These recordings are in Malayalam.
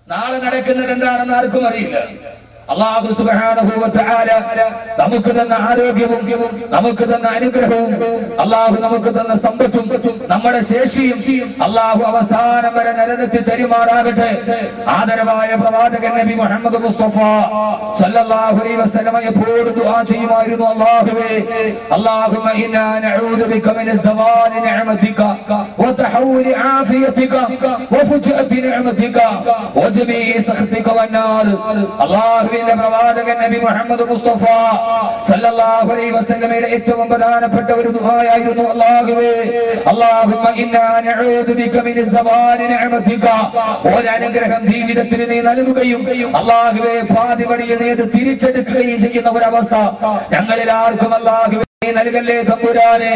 നാളെ നടക്കുന്നത് എന്താണെന്ന് ആർക്കും അറിയില്ല അള്ളാഹു സുബ്ഹാനഹു വ തആല നമുക്ക് തന്ന ആരോഗ്യവും നമുക്ക് തന്ന അനുഗ്രഹവും അള്ളാഹു നമുക്ക് തന്ന സമ്പത്തും നമ്മുടെ ശേഷിയും അള്ളാഹു അവസാനം വരെ നിലനിർത്തി തരുമാറാകട്ടെ ആദരവായ പ്രവാചകൻ നബി മുഹമ്മദ് മുസ്തഫ സല്ലല്ലാഹു അലൈഹി വസല്ലമ എപ്പോഴും ദുആ ചെയ്യുമായിരുന്നു അല്ലാഹുവേ അല്ലാഹുമ്മ ഇന്നാ നഊദു ബിക മിന സവാലി നിഅമതിക വതഹൂലി ആഫിയതിക വഫുജഅതി നിഅമതിക വജമീഇ സഖതിക വന്നാർ അല്ലാഹുവിന്റെ പ്രവാചകൻ നബി മുഹമ്മദ് മുസ്തഫ സല്ലല്ലാഹു അലൈഹി വസല്ലമയുടെ ഏറ്റവും പ്രധാനപ്പെട്ട ഒരു ദുആയായിരുന്നു അല്ലാഹുവേ അല്ലാഹുമ്മ ഇന്നാ നഊദു ബിക മിന സവാലി നിഅമതിക ഒരു അനുഗ്രഹം ജീവിതത്തിൽ നീ നൽകുകയും അല്ലാഹുവേ പാതിവടിയിൽ നീ അത് തിരിച്ചെടുക്കുകയും ചെയ്യുന്ന ഒരവസ്ഥ ഞങ്ങളിൽ ആർക്കും അല്ലാഹുവേ നീ നൽകല്ലേ തമ്പുരാനെ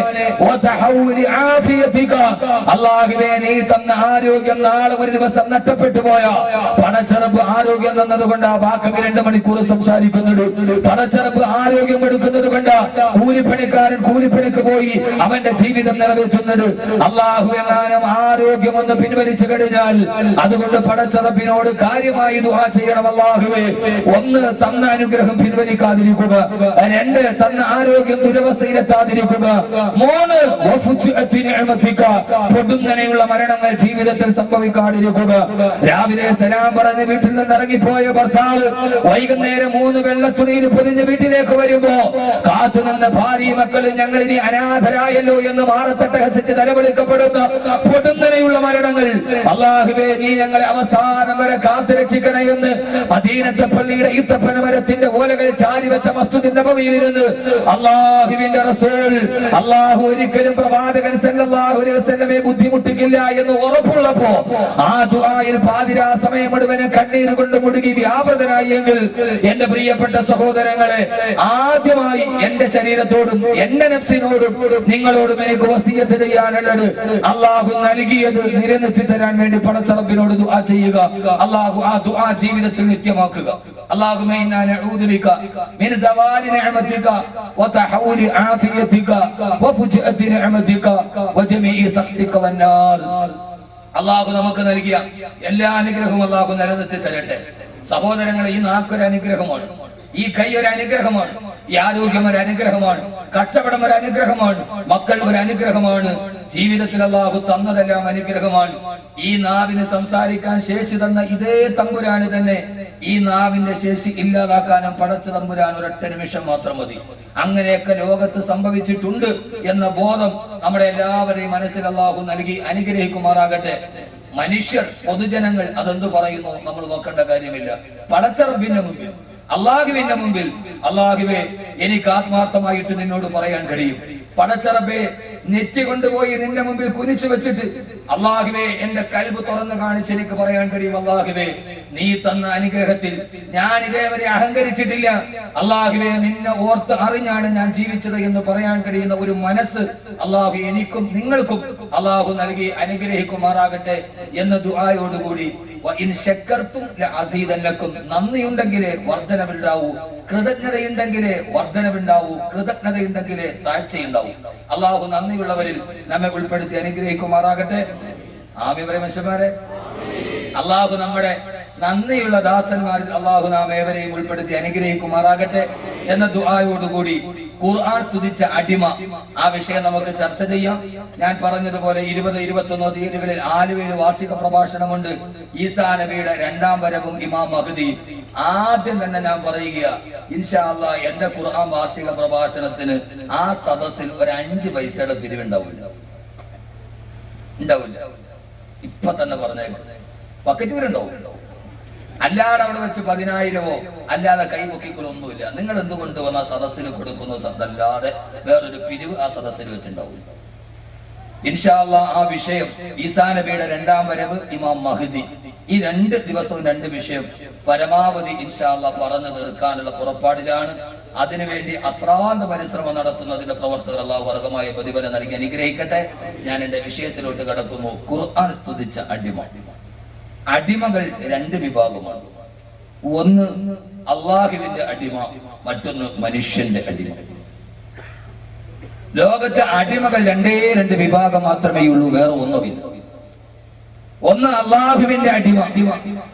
വതഹൗലി ആഫിയതിക അല്ലാഹുവേ നീ തന്ന ആരോഗ്യം നാളെ ഒരു ദിവസം നഷ്ടപ്പെട്ടു പോയ പണച്ചെറുപ്പ് ആരോഗ്യം തന്നതുകൊണ്ട് ആ ബാക്കി രണ്ട് മണിക്കൂർ സംസാരിക്കുന്നുണ്ട് പണച്ചെറുപ്പ് ആരോഗ്യം എടുക്കുന്നത് കൊണ്ട് കൂലിപ്പണിക്കാരൻ കൂലിപ്പണിക്ക് പോയി അവന്റെ ജീവിതം നിറവേറ്റുന്നത് അള്ളാഹു എങ്ങാനും ആരോഗ്യം ഒന്ന് പിൻവലിച്ചു കഴിഞ്ഞാൽ അതുകൊണ്ട് പടച്ചറപ്പിനോട് കാര്യമായി ദുആ ചെയ്യണം അള്ളാഹുവേ ഒന്ന് തന്ന അനുഗ്രഹം പിൻവലിക്കാതിരിക്കുക രണ്ട് തന്ന ആരോഗ്യം ദുരവസ്ഥയിലെത്താതിരിക്കുക മൂന്ന് വഫുജ്അത്തി നിഅമതിക. പൊടുന്നനെയുള്ള മരണങ്ങൾ ജീവിതത്തിൽ സംഭവിക്കാതിരിക്കുക രാവിലെ സലാം പറഞ്ഞ് വീട്ടിൽ നിന്ന് ഇറങ്ങിപ്പോയ ഭർത്താവ് വൈകുന്നേരം മൂന്ന് വെള്ളത്തുണിയിൽ പൊതിഞ്ഞ് വീട്ടിലേക്ക് വരുമ്പോ കാത്തുനിന്ന ഭാര്യ മക്കളും ഞങ്ങൾ ഇനി അനാഥരായല്ലോ എന്ന് മാറത്തട്ട ഹസിച്ച് നിലവിളിക്കപ്പെടുന്ന പൊടുന്നനെയുള്ള മരണങ്ങൾ അള്ളാഹുവേ നീ ഞങ്ങളെ അവസാനം വരെ കാത്തുരക്ഷിക്കണേ എന്ന് മദീനത്തെ പള്ളിയുടെ ഈത്തപ്പന മരത്തിന്റെ ഓലകൾ ചാരി വെച്ച മസ്തുദിന്റെ ഭവയിൽ നിന്ന് അള്ളാഹുവിന്റെ റസൂൽ അള്ളാഹു ഒരിക്കലും പ്രവാചകൻ സല്ലല്ലാഹു അലൈഹി വസല്ലമെ ബുദ്ധിമുട്ടിക്കില്ല എന്ന് ഉറപ്പുള്ളപ്പോ ആ ദുആയിൽ പാതിരാ സമയം മുഴുവനും കണ്ണീര് കൊണ്ട് മുടുകി വ്യാപൃതനായി എങ്കിൽ എന്റെ പ്രിയപ്പെട്ട സഹോദരങ്ങളെ ആദ്യമായി എന്റെ ശരീരത്തോടും എന്റെ നഫ്സിനോടും നിങ്ങളോടും എനിക്ക് വസീയത്ത് ചെയ്യാനുള്ളത് അള്ളാഹു നൽകിയത് നിലനിർത്തി തരാൻ വേണ്ടി പടച്ചറപ്പിനോട് ദുആ ചെയ്യുക അള്ളാഹു ആ ദുആ ജീവിതത്തിൽ നിത്യമാക്കുക اللهم انا نعوذ بك من زوال نعمتك وتحول عافيتك وفجأة نعمتك وجميع سخطك والنار അള്ളാഹു നമുക്ക് നൽകിയ എല്ലാ അനുഗ്രഹവും അള്ളാഹു നിലനിർത്തി തരട്ടെ സഹോദരങ്ങളെ ഈ നാക്കൊരു അനുഗ്രഹമാണ് ഈ കൈ ഒരു അനുഗ്രഹമാണ് ഈ ആരോഗ്യം ഒരു അനുഗ്രഹമാണ് കച്ചവടം ഒരു അനുഗ്രഹമാണ് മക്കൾ ഒരു അനുഗ്രഹമാണ് ജീവിതത്തിൽ അള്ളാഹു തന്നതെല്ലാം അനുഗ്രഹമാണ് ഈ നാവിന് സംസാരിക്കാൻ ശേഷി തന്ന ഇതേ തമ്പുരാന് തന്നെ ഈ നാവിന്റെ ശേഷി ഇല്ലാതാക്കാനും പടച്ച തമ്പുരാൻ ഒരൊറ്റ നിമിഷം മാത്രം മതി അങ്ങനെയൊക്കെ ലോകത്ത് സംഭവിച്ചിട്ടുണ്ട് എന്ന ബോധം നമ്മുടെ എല്ലാവരുടെയും മനസ്സിൽ അള്ളാഹു നൽകി അനുഗ്രഹിക്കുമാറാകട്ടെ മനുഷ്യർ പൊതുജനങ്ങൾ അതെന്ത് പറയുന്നു നമ്മൾ നോക്കേണ്ട കാര്യമില്ല പടച്ചറബിന്റെ മുമ്പിൽ അള്ളാഹുവിന്റെ മുമ്പിൽ അള്ളാഹുവെ എനിക്ക് ആത്മാർത്ഥമായിട്ട് നിന്നോട് പറയാൻ കഴിയും പടച്ചറബെ നെറ്റി കൊണ്ടുപോയി നിന്റെ മുമ്പിൽ കുനിച്ചു വെച്ചിട്ട് അള്ളാഹുവെ എന്റെ കൽബ് തുറന്നു കാണിച്ച് എനിക്ക് പറയാൻ കഴിയും അള്ളാഹുവെ നീ തന്ന അനുഗ്രഹത്തിൽ ഞാൻ ഇതേവരെ അഹങ്കരിച്ചിട്ടില്ല അള്ളാഹുവെ നിന്നെ ഓർത്ത് അറിഞ്ഞാണ് ഞാൻ ജീവിച്ചത് എന്ന് പറയാൻ കഴിയുന്ന ഒരു മനസ്സ് അള്ളാഹു എനിക്കും നിങ്ങൾക്കും അള്ളാഹു നൽകി അനുഗ്രഹിക്കുമാറാകട്ടെ എന്ന ദുആയോടുകൂടി വഇൻ ശക്കർത്തും ലഅസീദന്നക്കും നന്ദിയുണ്ടെങ്കിലേ വർധനവുണ്ടാവൂ കൃതജ്ഞതയുണ്ടെങ്കിലേ വർധനവുണ്ടാവൂ കൃതജ്ഞതയുണ്ടെങ്കിലേ താഴ്ചയുണ്ടാവൂ അള്ളാഹു നന്ദിയുള്ളവരിൽ നമ്മെ ഉൾപ്പെടുത്തി അനുഗ്രഹിക്കുമാറാകട്ടെ ആമി മനുഷ്യന്മാരെ അള്ളാഹു നമ്മുടെ നന്ദിയുള്ള ദാസന്മാരിൽ അള്ളാഹു നാം ഏവരെയും ഉൾപ്പെടുത്തി അനുഗ്രഹിക്കുമാറാകട്ടെ എന്ന ദുആയോടുകൂടി ഖുർആൻ സ്തുതിച്ച അടിമ ആ വിഷയം നമുക്ക് ചർച്ച ചെയ്യാം ഞാൻ പറഞ്ഞതുപോലെ ഇരുപത് ഇരുപത്തൊന്നോ തീയതികളിൽ ആലുവയിൽ വാർഷിക പ്രഭാഷണമുണ്ട് ഈസാ നബിയുടെ രണ്ടാം വരവും ഇമാം മഹദി ആദ്യം തന്നെ ഞാൻ പറയുക ഇൻഷാ അള്ളാ എന്റെ ഖുർആൻ വാർഷിക പ്രഭാഷണത്തിന് ആ സദസ്സിൽ ഒരു അഞ്ച് പൈസയുടെ പിരിവുണ്ടാവില്ല ഉണ്ടാവില്ല ഇപ്പൊ തന്നെ പറഞ്ഞേക്കും ബക്കറ്റ് വീടുണ്ടാവും അല്ലാതെ അവിടെ വെച്ച് പതിനായിരമോ അല്ലാതെ കൈപൊക്കിക്കളൊന്നുമില്ല നിങ്ങൾ എന്ത് കൊണ്ടുവന്ന സദസ്സിന് കൊടുക്കുന്നു അതല്ലാതെ വേറൊരു പിരിവ് ആ സദസ്സിൽ വെച്ചിട്ടുണ്ടാവും ഇൻഷാല്ല ആ വിഷയം ഈസാ നബിയുടെ രണ്ടാം വരവ് ഇമാം മഹദി ഈ രണ്ട് ദിവസവും രണ്ട് വിഷയം പരമാവധി ഇൻഷാല്ല പറഞ്ഞു തീർക്കാനുള്ള പുറപ്പാടിലാണ് അതിനുവേണ്ടി അശ്രാന്ത പരിശ്രമം നടത്തുന്നതിന്റെ പ്രവർത്തകർ അള്ളാഹു വർഗമായ പ്രതിഫലം നൽകി അനുഗ്രഹിക്കട്ടെ ഞാൻ എന്റെ വിഷയത്തിലോട്ട് കടക്കുന്നു ഖുർആൻ സ്തുതിച്ച അടിമ അടിമകൾ രണ്ട് വിഭാഗമാണ് ഒന്ന് അള്ളാഹുവിന്റെ അടിമ മറ്റൊന്ന് മനുഷ്യന്റെ അടിമ ലോകത്തെ അടിമകൾ രണ്ടേ രണ്ട് വിഭാഗം മാത്രമേ ഉള്ളൂ വേറെ ഒന്നുമില്ല ഒന്ന് അള്ളാഹുവിന്റെ അടിമ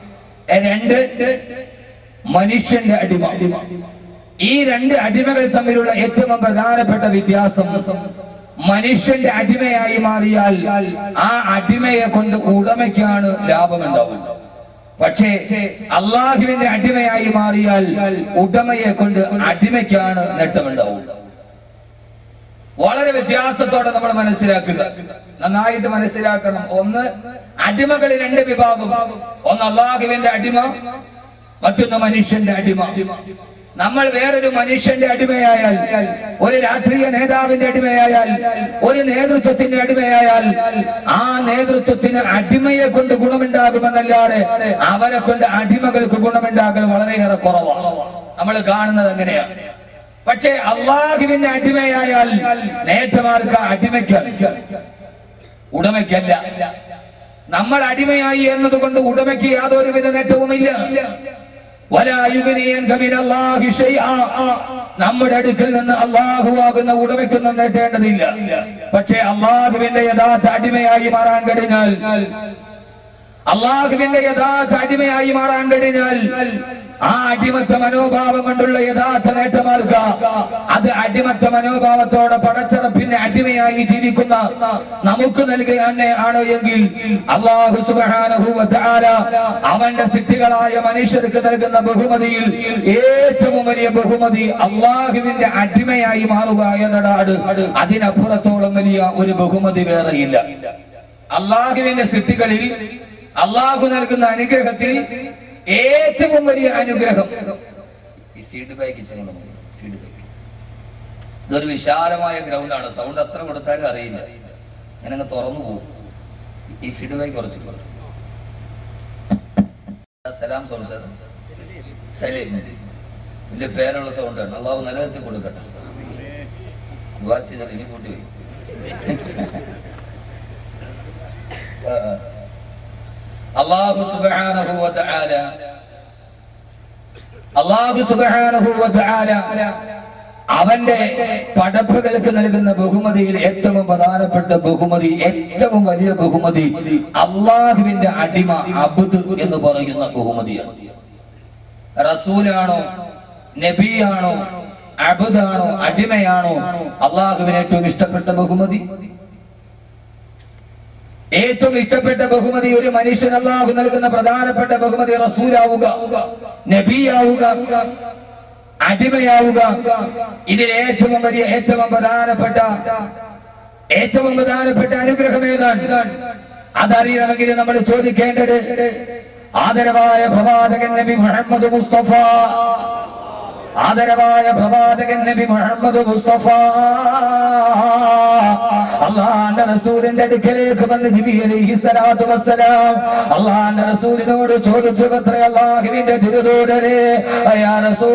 രണ്ട് മനുഷ്യന്റെ അടിമ ഈ രണ്ട് അടിമകൾ തമ്മിലുള്ള ഏറ്റവും പ്രധാനപ്പെട്ട വ്യത്യാസം മനുഷ്യന്റെ അടിമയായി മാറിയാൽ ആ അടിമയെ കൊണ്ട് ഉടമയ്ക്കാണ് ലാഭമുണ്ടാവുക പക്ഷേ അള്ളാഹുവിന്റെ അടിമയായി മാറിയാൽ ഉടമയെ കൊണ്ട് അടിമയ്ക്കാണ് നേട്ടമുണ്ടാവുക വളരെ വ്യത്യാസത്തോടെ നമ്മൾ മനസ്സിലാക്കുക നന്നായിട്ട് മനസ്സിലാക്കണം ഒന്ന് അടിമകൾ രണ്ട് വിഭാഗം ഒന്ന് അള്ളാഹുവിന്റെ അടിമ മറ്റൊന്ന് മനുഷ്യന്റെ അടിമ നമ്മൾ വേറൊരു മനുഷ്യന്റെ അടിമയായാൽ ഒരു രാഷ്ട്രീയ നേതാവിന്റെ അടിമയായാൽ ഒരു നേതൃത്വത്തിന്റെ അടിമയായാൽ ആ നേതൃത്വത്തിന് അടിമയെ കൊണ്ട് ഗുണമുണ്ടാകുമെന്നല്ലാതെ അവരെ കൊണ്ട് അടിമകൾക്ക് ഗുണമുണ്ടാകൽ വളരെയേറെ കുറവാണ് നമ്മൾ കാണുന്നത് എങ്ങനെയാണ് പക്ഷേ അള്ളാഹുവിന്റെ അടിമയായാൽ നേട്ടമാർക്ക് അടിമയ്ക്ക് ഉടമയ്ക്കല്ല നമ്മൾ അടിമയായി എന്നതുകൊണ്ട് ഉടമയ്ക്ക് യാതൊരുവിധ നേട്ടവുമില്ല വലാ യുഗ്നിയൻക മിനല്ലാഹി ശൈആ. നമ്മുടെ അടുക്കൽ നിന്ന് അള്ളാഹു ആകുന്ന ഉടമയ്ക്കൊന്നും നേട്ടേണ്ടതില്ല പക്ഷേ അള്ളാഹുവിന്റെ യഥാർത്ഥ അടിമയായി മാറാൻ കഴിഞ്ഞാൽ അള്ളാഹുവിന്റെ യഥാർത്ഥ അടിമയായി മാറാൻ കഴിഞ്ഞാൽ ആ അടിമത്ത മനോഭാവം കൊണ്ടുള്ള യഥാർത്ഥ നേട്ടമാർക്ക അത് അടിമത്ത മനോഭാവത്തോടെ പടച്ചറപ്പിന്റെ അടിമയായി ജീവിക്കുന്ന നമുക്ക് നൽകുകയാണ് ആണ് എങ്കിൽ അള്ളാഹു സുബ്ഹാനഹു വ തആല അവന്റെ സിദ്ധികളായ മനുഷ്യർക്ക് നൽകുന്ന ബഹുമതിയിൽ ഏറ്റവും വലിയ ബഹുമതി അള്ളാഹുവിന്റെ അടിമയായി മാറുക എന്നതാണ് അതിനപ്പുറത്തോളം വലിയ ഒരു ബഹുമതി വേറെയില്ല അള്ളാഹുവിന്റെ സിദ്ധികളിൽ അള്ളാഹു നൽകുന്ന അനുഗ്രഹത്തിൽ ഏറ്റവും വലിയ അനുഗ്രഹം ഈ ഫീഡ്ബാക്ക് ഫീഡ്ബാക്ക് ഇതൊരു വിശാലമായ ഗ്രൗണ്ടാണ് സൗണ്ട് അത്ര കൊടുത്താലും അറിയില്ല ഞാൻ അങ്ങ് തുറന്നു പോകും ഈ ഫീഡ്ബാക്ക് കുറച്ച് കുറച്ച് സലാം സൗണ്ട് സാർ സലീം ഇതിന്റെ പേരുള്ള സൗണ്ടാണ് അള്ളാഹു നിലനിർത്തി കൊടുക്കട്ടെ ദുആ ചെയ്താൽ ഇനി കൂട്ടി വരും അള്ളാഹു സുബ്ഹാനഹു വ തആല അള്ളാഹു സുബ്ഹാനഹു വ തആല അവന്റെ പടപ്പുകൾക്ക് നൽകുന്ന ബഹുമതിയിൽ ഏറ്റവും പ്രധാനപ്പെട്ട ബഹുമതി ഏറ്റവും വലിയ ബഹുമതി അള്ളാഹുവിന്റെ അടിമ അബ്ദ് എന്ന് പറയുന്ന ബഹുമതിയാണ് റസൂലാണോ നബിയാണോ അബുദാണോ അടിമയാണോ അള്ളാഹുവിന് ഏറ്റവും ഇഷ്ടപ്പെട്ട ബഹുമതി ഏറ്റവും ഇഷ്ടപ്പെട്ട ബഹുമതി ഒരു മനുഷ്യൻ അള്ളാഹു നൽകുന്ന പ്രധാനപ്പെട്ട ബഹുമതി റസൂലാവുക നബിയാവുക അടിമയാവുക ഇതിൽ ഏറ്റവും വലിയ ഏറ്റവും പ്രധാനപ്പെട്ട ഏറ്റവും പ്രധാനപ്പെട്ട അനുഗ്രഹം ഏതാണ് അതറിയണമെങ്കിൽ നമ്മൾ ചോദിക്കേണ്ടത് ആദരവായ പ്രവാചകൻ നബി മുഹമ്മദ് മുസ്തഫ ആദരവായ പ്രവാചകൻ നബി മുഹമ്മദ് മുസ്തഫ അള്ളാന്റെ റസൂലിന്റെ അടുക്കലേക്ക് വന്ന് നബി അലൈഹി സ്വലാത്തു വസ്സലാം അള്ളാന്റെ റസൂലിനോട് ചോദിച്ചു പത്ര അള്ളാഹുവിന്റെ തിരുതൂടരെ അയാ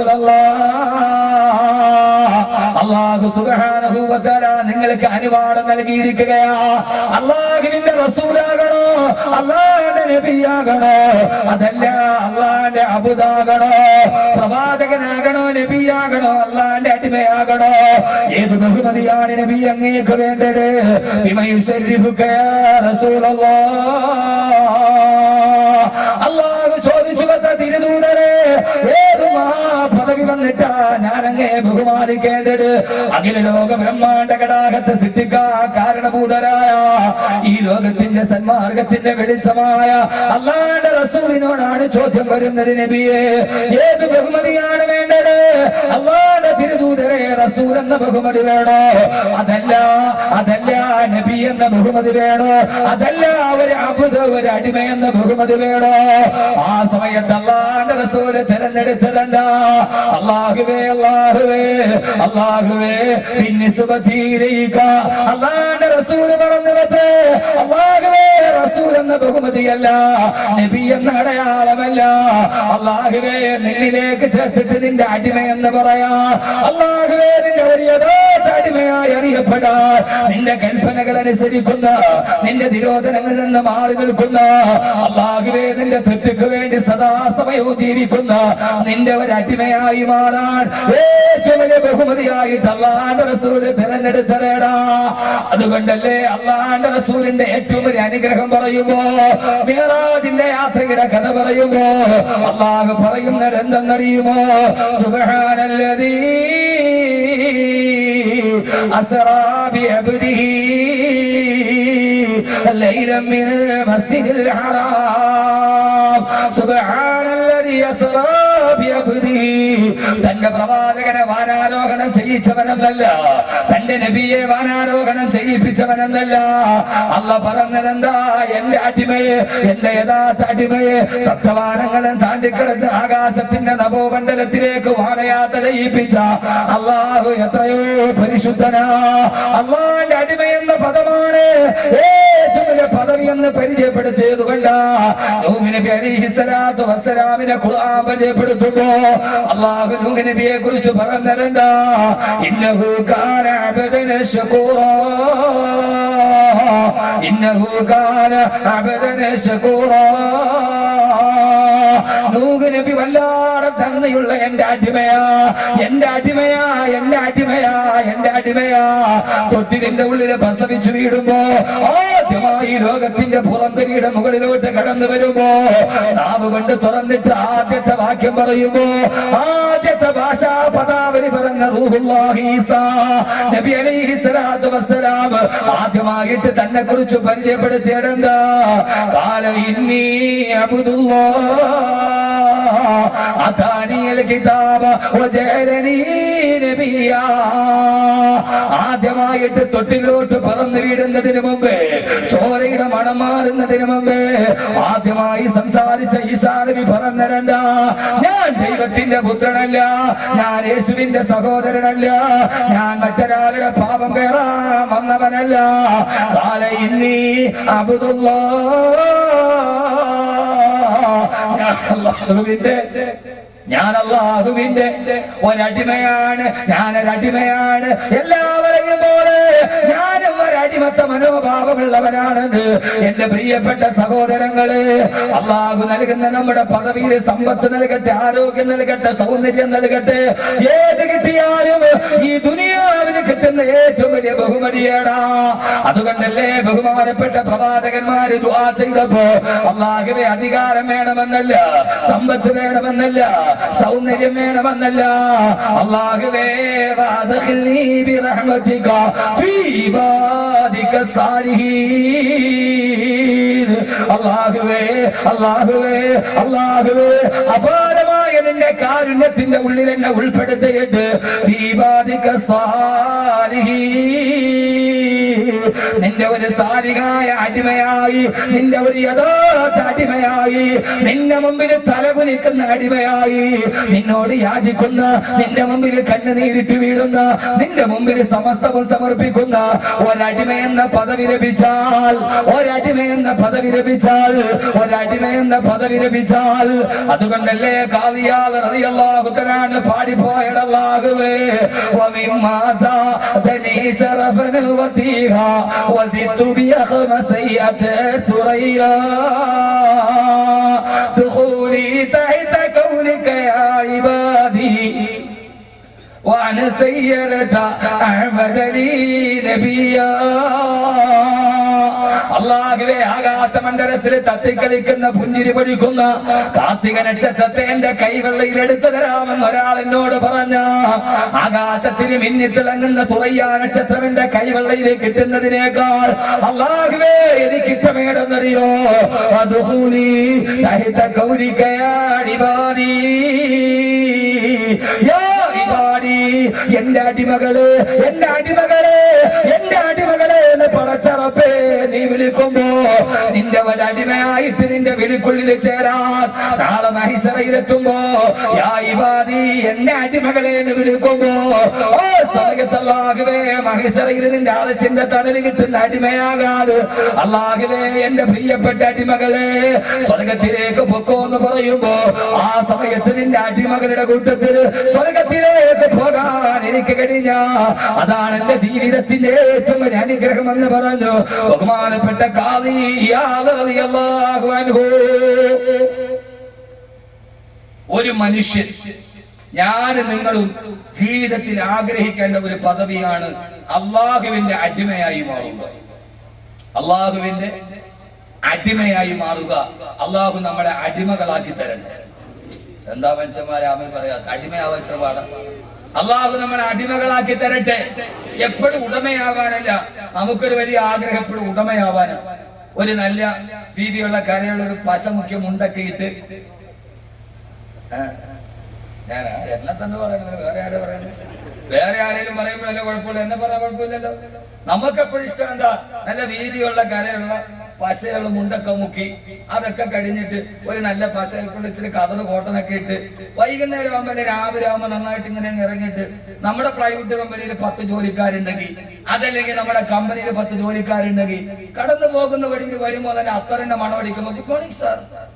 റസൂലല്ലാ അള്ളാഹു സുബ്ഹാനഹു വ തആല നിങ്ങൾക്ക് അനുവാദം നൽകിയിരിക്കുകയാ അള്ളാഹുവിന്റെ റസൂലാകണോ അള്ളാഹുവിന്റെ നബിയാകണോ അതല്ല അള്ളാഹുവിന്റെ അബുദാകണോ പ്രവാചകനാകണോ നബിയാകണോ അള്ളാഹുവിന്റെ അടിമയാകണോ ഏത് ബഹുമതിയാണ് നബി അങ്ങേക്ക് വേണ്ടത് ബിമയുസരിഹുക യാ റസൂലല്ലാഹ് അള്ളാഹു ചോദിച്ചു വന്ന തിരുദൂതരെ ഏത് പദവി വന്നിട്ടാ ഞാൻ അങ്ങേ ബഹുമാനിക്കേണ്ടത് അഖില ലോക ബ്രഹ്മാണ്ട കടാകത്ത് സൃഷ്ടിക്കാ കാരണഭൂതരായ ഈ ലോകത്തിന്റെ സന്മാർഗത്തിന്റെ വെളിച്ചമായ അള്ളാന്റെ റസൂലിനോടാണ് ചോദ്യം വരുന്നത് നബിയെ ഏത് ബഹുമതിയാണ് വേണ്ടത് അള്ളാന്റെ തിരുദൂതരെ റസൂൽ എന്ന ബഹുമതി വേണോ അതല്ല അതല്ല നബി എന്ന ബഹുമതി വേണോ അതല്ല ഒരു അബുദ ഒരു അടിമ എന്ന ബഹുമതി വേണോ ആ സമയത്ത് അള്ളാന്റെ റസൂല് തെരഞ്ഞെടുത്തതല്ല അള്ളാഹുവേ അള്ളാഹുവേ അള്ളാഹുവേ പിന്നെ സുഖീരയിക്ക അള്ളാന്റെ റസൂല് പറഞ്ഞു പറ്റേ അള്ളാഹുവേ റസൂൽ എന്ന ബഹുമതിയല്ല നബി എന്ന അടയാളമല്ല അള്ളാഹുവേ നിന്നിലേക്ക് ചേർത്തിട്ട് നിന്റെ അടിമ എന്ന് പറയാ അള്ളാഹുവേ നിന്റെ ഒരു യഥാർത്ഥ അടിമയായി അറിയപ്പെടാ നിന്റെ കൽപ്പനകൾ അനുസരിക്കുന്ന നിന്റെ നിരോധനങ്ങളിൽ നിന്ന് മാറി നിൽക്കുന്ന അള്ളാഹുവേ നിന്റെ തെറ്റുക്ക് വേണ്ടി സദാസമയവും ജീവിക്കുന്ന നിന്റെ ഒരു അടിമയായി മാറാൻ ഏറ്റവും വലിയ ബഹുമതിയായിട്ട് അള്ളാന്റെ റസൂല് തിരഞ്ഞെടുത്തതേടാ അതുകൊണ്ടല്ലേ അള്ളാന്റെ റസൂലിന്റെ ഏറ്റവും വലിയ അനുഗ്രഹം പറയുമ്പോ മിഹറാജിന്റെ യാത്രയുടെ കഥ പറയുമ്പോ അള്ളാഹു പറയുന്നത് എന്തെന്നറിയുമോ സുബ്ഹാനല്ലദീ أسرى بعبده ليلا من المسجد الحرام سبحان الذي أسرى بعبده തന്റെ പ്രവാചകനെ വാനാരോഹണം ചെയ്യിച്ചവനെന്നല്ല തന്റെ നബിയെ വാനാരോഹണം ചെയ്യിപ്പിച്ചവനെന്നല്ല അല്ല പറഞ്ഞതെന്താ എന്റെ അടിമയെ എന്റെ യഥാർത്ഥ അടിമയെ സപ്തവാനങ്ങളും താണ്ടിക്കിടന്ന് ആകാശത്തിന്റെ നവോമണ്ഡലത്തിലേക്ക് വാനയാത്ര ചെയ്യിപ്പിച്ച അള്ളാഹു എത്രയോ പരിശുദ്ധനാ അള്ളാന്റെ അടിമ എന്ന പദമാണ് ഏറ്റവും വലിയ പദവി എന്ന് പരിചയപ്പെടുത്തിയത് കൊണ്ട് നബി അലിഹിസ്സലാത്തു വസ്സലാമിനെ ഖുർആൻ പരിചയപ്പെടുത്തുമ്പോ അള്ളാഹു നൂഹ് നബിയെ കുറിച്ച് പറഞ്ഞിട്ടുണ്ട് ഇന്നഹു കാന അബദന ശകൂറാ ഇന്നഹു കാന അബദന ശകൂറാ നൂഹ് നബി വല്ലാതെ തന്നയുള്ള എന്റെ അടിമയാ എന്റെ അടിമയാ എന്റെ അടിമയാ എന്റെ അടിമയാ തൊട്ടിലിന്റെ ഉള്ളിൽ പ്രസവിച്ചു വീടുമ്പോ ആദ്യമായി ലോകത്തിന്റെ പുറംതരിയുടെ മുകളിലോട്ട് കടന്നു വരുമ്പോ നാവ് കൊണ്ട് തുറന്നിട്ട് ആദ്യത്തെ വാക്യം പറയുമ്പോ ആദ്യത്തെ ഭാഷാ പദാവലി പറഞ്ഞ റൂഹുല്ലാഹി ഈസാ നബി അലൈഹി സ്വലാത്തു വസ്സലാം ആദ്യമായിട്ട് തന്നെ കുറിച്ച് പരിചയപ്പെടുത്തിയതെന്താ കാല ഇന്നി അബുദുല്ലാ أتاني الكتاب وجعلني نبيا ആദ്യമായിട്ട് തൊട്ടിലോട്ട് പറന്നു വീടുന്നതിന് മുമ്പേ ചോരയുടെ മണം മാറുന്നതിന് മുമ്പേ ആദ്യമായി സംസാരിച്ച ഈസാ നബി പറഞ്ഞിടണ്ട ഞാൻ ദൈവത്തിന്റെ പുത്രനല്ല ഞാൻ യേശുവിന്റെ സഹോദരനല്ല ഞാൻ മറ്റൊരാളുടെ പാപം പേറാൻ വന്നവനല്ല കാല ഇന്നി അബുദുല്ലാ ഞാൻ അള്ളാഹുവിന്റെ ഞാൻ അള്ളാഹുവിന്റെ ഒരടിമയാണ് ഞാനൊരടിമയാണ് എല്ലാവരെയും പോലെ ഞാനും ഒരടിമത്ത മനോഭാവമുള്ളവരാണെന്ന് എന്റെ പ്രിയപ്പെട്ട സഹോദരങ്ങള് അള്ളാഹു നൽകുന്ന നമ്മുടെ പദവിയിൽ സമ്പത്ത് നൽകട്ടെ ആരോഗ്യം നൽകട്ടെ സൗന്ദര്യം നൽകട്ടെ ഏത് കിട്ടിയാലും ഈ ദുനിയാവിന് കിട്ടുന്ന ഏറ്റവും വലിയ ബഹുമതിയേടാ അതുകൊണ്ടല്ലേ ബഹുമാനപ്പെട്ട പ്രവാചകന്മാര് ദുആ ചെയ്തപ്പോ അള്ളാഹുവെ അധികാരം വേണമെന്നല്ല സമ്പത്ത് വേണമെന്നല്ല സൗന്ദര്യം വേണമെന്നല്ല അള്ളാഹുവേ വാദഖിൽനി ബിറഹ്മതിക ഫീ ഇബാദിക സാലിഹീൻ അള്ളാഹുവേ അള്ളാഹുവേ അള്ളാഹുവേ അപാരമായ നിന്റെ കാരുണ്യത്തിന്റെ ഉള്ളിൽ എന്നെ ഉൾപ്പെടുത്തിയിട്ട് ഫീ ഇബാദിക സാലിഹീൻ നിന്റെ ഒരു സാലികായ അടിമയായി നിന്റെ ഒരു യഥാർത്ഥ അടിമയായി നിന്റെ മുമ്പിൽ തലകുനിക്കുന്ന അടിമയായി നിന്നോട് യാചിക്കുന്ന നിന്റെ മുമ്പിൽ കണ്ണുനീരിട്ട് വീഴുന്ന നിന്റെ മുമ്പിൽ സമസ്തവും സമർപ്പിക്കുന്ന ഒരടിമ എന്ന പദവി ലഭിച്ചാൽ ഒരടിമ എന്ന പദവി ലഭിച്ചാൽ ഒരടിമ എന്ന പദവി ലഭിച്ചാൽ അതുകൊണ്ടല്ലേ കാവിയാളാണ് പാടിപ്പോയടല്ലാകുവേ وزدت بأخمسية ثريا دخولي تحت قولك يا عبادي وعن سيرة أحمد لي نبيا അള്ളാഹുവേ ആകാശമണ്ഡലത്തിൽ തത്തിക്കളിക്കുന്ന പുഞ്ചിരി പൊടിക്കുന്ന കാർത്തിക നക്ഷത്രത്തെ എന്റെ കൈവെള്ളയിൽ എടുത്തു തരാമെന്ന് ഒരാൾ എന്നോട് പറഞ്ഞ ആകാശത്തിന് മിന്നിത്തിളങ്ങുന്ന തുറയ്യ നക്ഷത്രം എന്റെ കൈവെള്ളയിൽ കിട്ടുന്നതിനേക്കാൾ അള്ളാഹുവേ എനിക്ക് ഇഷ്ടമേടെന്നറിയോ അതുഹൂലി തഹിത കൗരിക്കയാടിവാദി യാ ഇബാദി, എന്റെ അടിമകള് എന്റെ അടിമകള് എന്റെ അടിമകളെ എന്ന് പടച്ചറപ്പേ നീ വിളിക്കുമ്പോ നിന്റെ ഒരു അടിമയായിട്ട് നിന്റെ വിളിക്കുള്ളിൽ ചേരാൻ നാളെ മഹിസറയിലെത്തുമ്പോ യാ ഇബാദി എന്റെ അടിമകളെ എന്ന് വിളിക്കുമ്പോ ഓ സമയത്തല്ലാഹുവേ മഹിസറയിൽ നിന്റെ ആലസ്യന്റെ തണല് കിട്ടുന്ന അടിമയാകാതെ അല്ലാഹുവേ എന്റെ പ്രിയപ്പെട്ട അടിമകളെ സ്വർഗത്തിലേക്ക് പൊക്കോ എന്ന് പറയുമ്പോ ആ സമയത്ത് നിന്റെ അടിമകളുടെ കൂട്ടത്തിൽ സ്വർഗത്തിലേക്ക് പോകാൻ എനിക്ക് കഴിഞ്ഞ അതാണ് എന്റെ ജീവിതത്തിന്റെ ഏറ്റവും വലിയ അനുഗ്രഹം എന്ന് പറഞ്ഞു ബഹുമാനപ്പെട്ട കാദി ഇയാദ് റളിയല്ലാഹു അൻഹു. ഒരു മനുഷ്യൻ ഞാൻ നിങ്ങളും ജീവിതത്തിൽ ആഗ്രഹിക്കേണ്ട ഒരു പദവിയാണ് അള്ളാഹുവിന്റെ അടിമയായി മാറുക അള്ളാഹുവിന്റെ അടിമയായി മാറുക അള്ളാഹു നമ്മളെ അടിമകളാക്കി തരട്ടെ എന്താ മനുഷ്യന്മാരെ അമ്മ പറയാ അടിമയാവാൻ ഇത്ര പാടാ അള്ളാഹു നമ്മളെ അടിമകളാക്കി തരട്ടെ എപ്പോഴും ഉടമയാവാനല്ല നമുക്കൊരു വലിയ ആഗ്രഹം എപ്പോഴും ഉടമയാവാനാ ഒരു നല്ല വീതിയുള്ള കരയുള്ള ഒരു പശമുഖ്യ മുണ്ടൊക്കെ ഇട്ട് ആ, ഞാൻ ആ- എന്നെ തന്നെ പറയണത് വേറെ ആരെ പറയുന്നത് വേറെ ആരെങ്കിലും പറയുമ്പോൾ നല്ല കുഴപ്പമില്ല എന്നെ പറയാൻ കുഴപ്പമില്ലല്ലോ നമുക്കെപ്പോഴും ഇഷ്ടം എന്താ നല്ല വീതിയുള്ള കരയുള്ള പശയുള്ള മുണ്ടൊക്കെ മുക്കി അതൊക്കെ കഴിഞ്ഞിട്ട് ഒരു നല്ല പശയൊക്കെ വെച്ചിട്ട് കതറ് കോട്ടനൊക്കെ ഇട്ട് വൈകുന്നേരം ആകുമ്പോൾ രാവിലെ ആകുമ്പോൾ നന്നായിട്ട് ഇങ്ങനെ അങ്ങ് ഇറങ്ങിയിട്ട് നമ്മുടെ പ്ലൈവുഡ് കമ്പനിയിൽ പത്ത് ജോലിക്കാരുണ്ടെങ്കിൽ അതല്ലെങ്കിൽ നമ്മുടെ കമ്പനിയിൽ പത്ത് ജോലിക്കാരുണ്ടെങ്കിൽ കടന്നു പോകുന്ന വഴിയിൽ വരുമ്പോൾ തന്നെ അത്തറിന്റെ മണമടിക്കുമ്പോൾ ഗുഡ് മോർണിംഗ് സാർ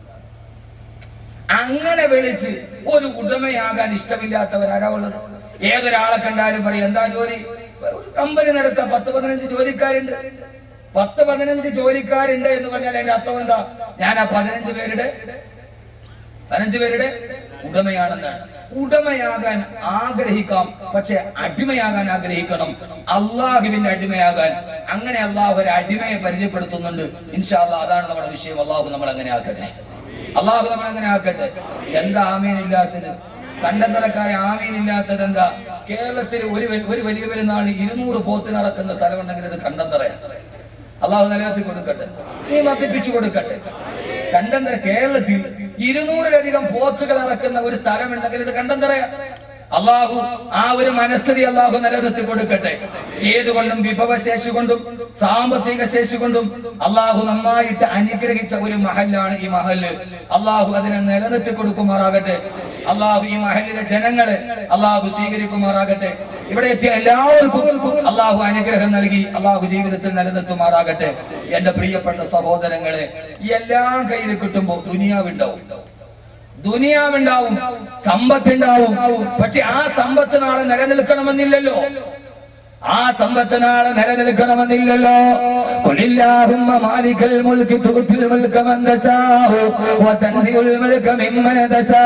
അങ്ങനെ വിളിച്ച് ഒരു ഉടമയാകാൻ ഇഷ്ടമില്ലാത്തവരാരാ ഉള്ളത് ഏതൊരാളെ കണ്ടാലും പറയും എന്താ ജോലി ഒരു കമ്പനി നടത്താൻ പത്ത് പതിനഞ്ച് ജോലിക്കാരുണ്ട് പത്ത് പതിനഞ്ച് ജോലിക്കാരുണ്ട് എന്ന് പറഞ്ഞാൽ അതിന്റെ അർത്ഥം എന്താ ഞാൻ ആ പതിനഞ്ച് പേരുടെ പതിനഞ്ച് പേരുടെ ഉടമയാണെന്നാണ് ഉടമയാകാൻ ആഗ്രഹിക്കാം പക്ഷെ അടിമയാകാൻ ആഗ്രഹിക്കണം അള്ളാഹുവിന്റെ അടിമയാകാൻ അങ്ങനെ അള്ളാഹു ഒരു അടിമയെ പരിചയപ്പെടുത്തുന്നുണ്ട് ഇൻഷാ അല്ലാ അതാണ് നമ്മുടെ വിഷയം അള്ളാഹു നമ്മൾ അങ്ങനെ ആക്കട്ടെ അള്ളാഹു നമ്മൾ അങ്ങനെ ആക്കട്ടെ എന്താ ആമീൻ ഇല്ലാത്തത് കണ്ടന്തരക്കാരെ ആമീൻ ഇല്ലാത്തത് എന്താ കേരളത്തിൽ ഒരു വ- ഒരു വലിയ പെരുന്നാൾ ഇരുന്നൂറ് പോത്ത് നടക്കുന്ന സ്ഥലമുണ്ടെങ്കിൽ അത് കണ്ടന്തറയാണ് അള്ളാഹു നിലനിർത്തി കൊടുക്കട്ടെ നീ വർദ്ധിപ്പിച്ചു കൊടുക്കട്ടെ കണ്ടന്തര കേരളത്തിൽ ഇരുന്നൂറിലധികം പോത്തുകൾ ഇറക്കുന്ന ഒരു സ്ഥലമുണ്ടെങ്കിൽ ഇത് കണ്ടന്തറയാ അള്ളാഹു ആ ഒരു മനസ്ഥിതി അള്ളാഹു നിലനിർത്തി കൊടുക്കട്ടെ ഏതുകൊണ്ടും വിഭവശേഷി കൊണ്ടും സാമ്പത്തിക ശേഷി കൊണ്ടും അള്ളാഹു നന്നായിട്ട് അനുഗ്രഹിച്ച ഒരു മഹലാണ് ഈ മഹല് അള്ളാഹു അതിനെ നിലനിർത്തി കൊടുക്കുമാറാകട്ടെ അള്ളാഹു ഈ മഹലിലെ ജനങ്ങളെ അള്ളാഹു സ്വീകരിക്കുമാറാകട്ടെ ഇവിടെ എത്തിയ എല്ലാവർക്കും അള്ളാഹു അനുഗ്രഹം നൽകി അള്ളാഹു ജീവിതത്തിൽ നിലനിർത്തുമാറാകട്ടെ എന്റെ പ്രിയപ്പെട്ട സഹോദരങ്ങളെ ഈ എല്ലാം കയ്യിൽ കിട്ടുമ്പോ ദുനിയാവുണ്ടാവും ദുനിയാവുണ്ടാവും സമ്പത്തുണ്ടാവും പക്ഷെ ആ സമ്പത്ത് നാളെ നിലനിൽക്കണമെന്നില്ലല്ലോ ആ സമ്പത്ത് നാളെ നിലനിൽക്കണമെന്നില്ലല്ലോ ഖുലില്ലാഹുമ്മ മാലിക്കൽ മുൽക്കി തുത്തിൽ മുൽക മൻ തശാഉ വതൻസിഉൽ മുൽക മിമ്മൻ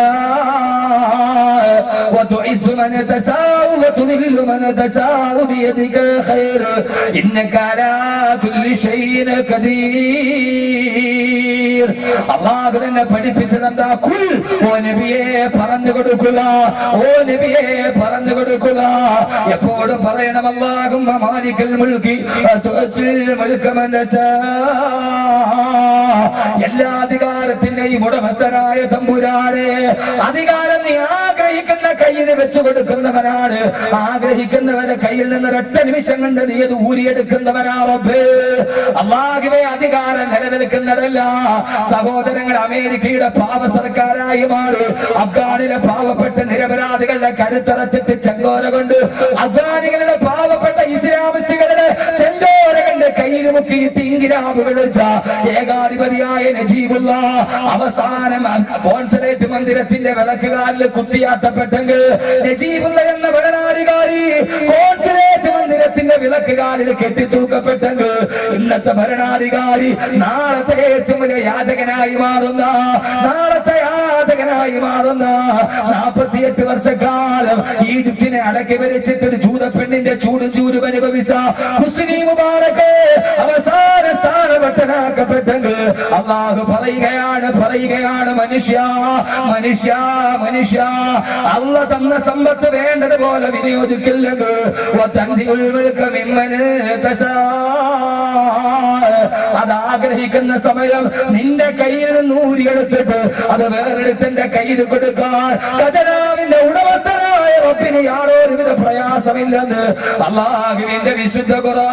തശാഉ വതുഇസ്സു മൻ തശാഉ വതുദില്ലു മൻ തശാഉ ബിയദികൽ ഖൈർ ഇന്നക അലാ കുല്ലി ഷൈഇൻ ഖദീർ അല്ലാഹു തന്നെ പഠിപ്പിച്ചത് എന്താ കുൽ ഓ നബിയെ പറഞ്ഞു കൊടുക്കുക ഓ നബിയെ പറഞ്ഞു കൊടുക്കുക എപ്പോഴും പറയണം അല്ലാഹും മാലിക്കൽ മുൽക്കി തുഅത്തിൽ മുൽക മൻ തശാ. എല്ലാ അധികാരത്തിന്റെയും ഉടമസ്ഥനായ തമ്പുരാനെ അധികാരം നീ ആഗ്രഹിക്കുന്ന കയ്യിൽ വെച്ച് കൊടുക്കുന്നവനാണ് ആഗ്രഹിക്കുന്നവരെ കയ്യിൽ നിന്ന് ഒരൊറ്റ നിമിഷം കൊണ്ട് നീ അത് ഊരിയെടുക്കുന്നവനാ റബ്ബേ അള്ളാഹുവേ അധികാരം നിലനിൽക്കുന്നതല്ല സഹോദരങ്ങൾ അമേരിക്കയുടെ പാവ സർക്കാരായി മാറി അഫ്ഗാനിലെ പാവപ്പെട്ട നിരപരാധികളുടെ കരുത്തറച്ചിട്ട് ചെങ്കോര കൊണ്ട് അഫ്ഗാനികളുടെ പാവപ്പെട്ട ഇസ്ലാമിസ്റ്റുകളുടെ ചെഞ്ചോര കണ്ട് കയ്യിൽ മുക്കിയിട്ട് ഇങ്കിരാബ് വിളിച്ച ഏകാധിപതിയായ നജീബുള്ള അവസാനം കോൺസുലേറ്റ് മന്ദിരത്തിന്റെ വിളക്കുകാലിൽ കുത്തിയാട്ടപ്പെട്ടെങ്കിൽ നജീബുള്ള എന്ന ഭരണാധികാരി കോൺസുലേറ്റ് മന്ദിരത്തിന്റെ വിളക്കുകാലിൽ കെട്ടിത്തൂക്കപ്പെട്ടെങ്കിൽ ഇന്നത്തെ ഭരണാധികാരി നാളത്തെ ഏറ്റവും വലിയ യാചകനായി മാറുന്ന നാളത്തെ യാചകനായി മാറുന്ന നാൽപ്പത്തിയെട്ട് വർഷക്കാലം ഈജിപ്തിനെ അടക്കി വരച്ചിട്ട് ഒരു ജൂത പെണ്ണിന്റെ ചൂടും ചൂരും അനുഭവിച്ച ഹുസ്നി മുബാറക്ക് അവസാന സ്ഥാനപട്ടനാക്കപ്പെട്ടെങ്കിൽ അള്ളാഹു പറയുകയാണ് പറയുകയാണ് മനുഷ്യ മനുഷ്യ മനുഷ്യ അള്ള തന്ന സമ്പത്ത് വേണ്ടതുപോലെ വിനിയോഗിക്കില്ലെങ്കിൽ വതൻസിഉൽ മുൽക മിമ്മന് തശാ. അത് ആഗ്രഹിക്കുന്ന സമയം നിന്റെ കയ്യിൽ നിന്ന് ഊരിയെടുത്തിട്ട് അത് വേറെടുത്തിന്റെ കയ്യിൽ കൊടുക്കാൻ ഖജനാവിന്റെ ഉടമസ്ഥനായ റബ്ബിന് യാതൊരുവിധ പ്രയാസമില്ലെന്ന് അള്ളാഹുവിന്റെ വിശുദ്ധ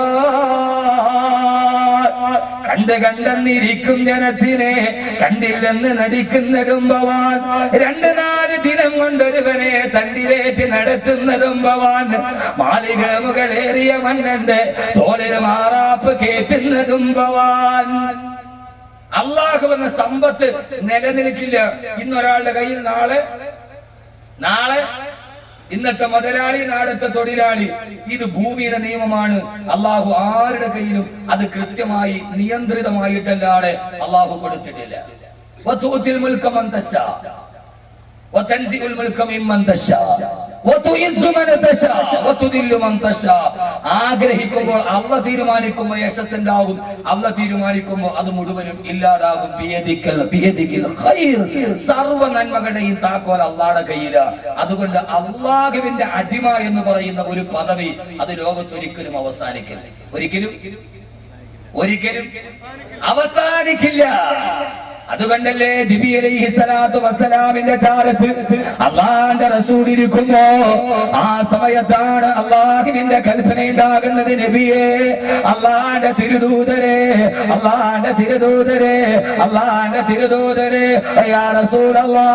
ഖുർആൻ കണ്ട് കണ്ടെന്നിരിക്കും ജനത്തിനെ കണ്ടില്ലെന്ന് നടിക്കുന്നതുമ്പവാൻ രണ്ട് നാല് ദിനം കൊണ്ടൊരുവനെ തണ്ടിലേറ്റ് നടത്തുന്നതുമ്പവാൻ മാളിക മുകളേറിയ മണ്ണന്റെ തോളിൽ മാറാപ്പ് കേറ്റുന്നതുമ്പവാൻ അള്ളാഹു എന്ന സമ്പത്ത് നിലനിൽക്കില്ല ഇന്നൊരാളുടെ കയ്യിൽ നാളെ നാളെ ഇന്നത്തെ മുതലാളി നാളത്തെ തൊഴിലാളി ഇത് ഭൂമിയുടെ നിയമമാണ് അള്ളാഹു ആരുടെ കയ്യിലും അത് കൃത്യമായി നിയന്ത്രിതമായിട്ടല്ലാതെ അള്ളാഹു കൊടുത്തിട്ടില്ല വതൂത്തിൽ മുൽക്ക മൻ തശാ. വതൻസിഉൽ മുൽക്ക മിമ്മൻ തശാ. വതുഇസ്സു മൻ തശാ, വതുദില്ലു മൻ തശാ. ആഗ്രഹിക്കുമ്പോൾ അള്ള തീരുമാനിക്കുമ്പോൾ യശസ് ഉണ്ടാകും അള്ള തീരുമാനിക്കുമ്പോൾ അത് മുഴുവനും ഇല്ലാതാകും ബിയദിക്കൽ ബിയദിക്കൽ ഖൈർ സർവ്വ നന്മകളുടെയും താക്കോൽ അള്ളാടെ കയ്യില അതുകൊണ്ട് അള്ളാഹുവിന്റെ അടിമ എന്ന് പറയുന്ന ഒരു പദവി അത് ലോകത്തൊരിക്കലും അവസാനിക്കില്ല ഒരിക്കലും ഒരിക്കലും അവസാനിക്കില്ല അതുകൊണ്ടല്ലേ ജിബി അലൈഹി സ്വലാത്തു വസ്സലാമിന്റെ ചാരത്ത് അള്ളാന്റെ റസൂൽ ഇരിക്കുമ്പോ ആ സമയത്താണ് അള്ളാഹുവിന്റെ കൽപ്പന ഉണ്ടാകുന്നത് നബിയെ അള്ളാന്റെ തിരുദൂതരെ അള്ളാന്റെ തിരുദൂതരെ അള്ളാന്റെ തിരുദൂതരെ യാ റസൂലല്ലാ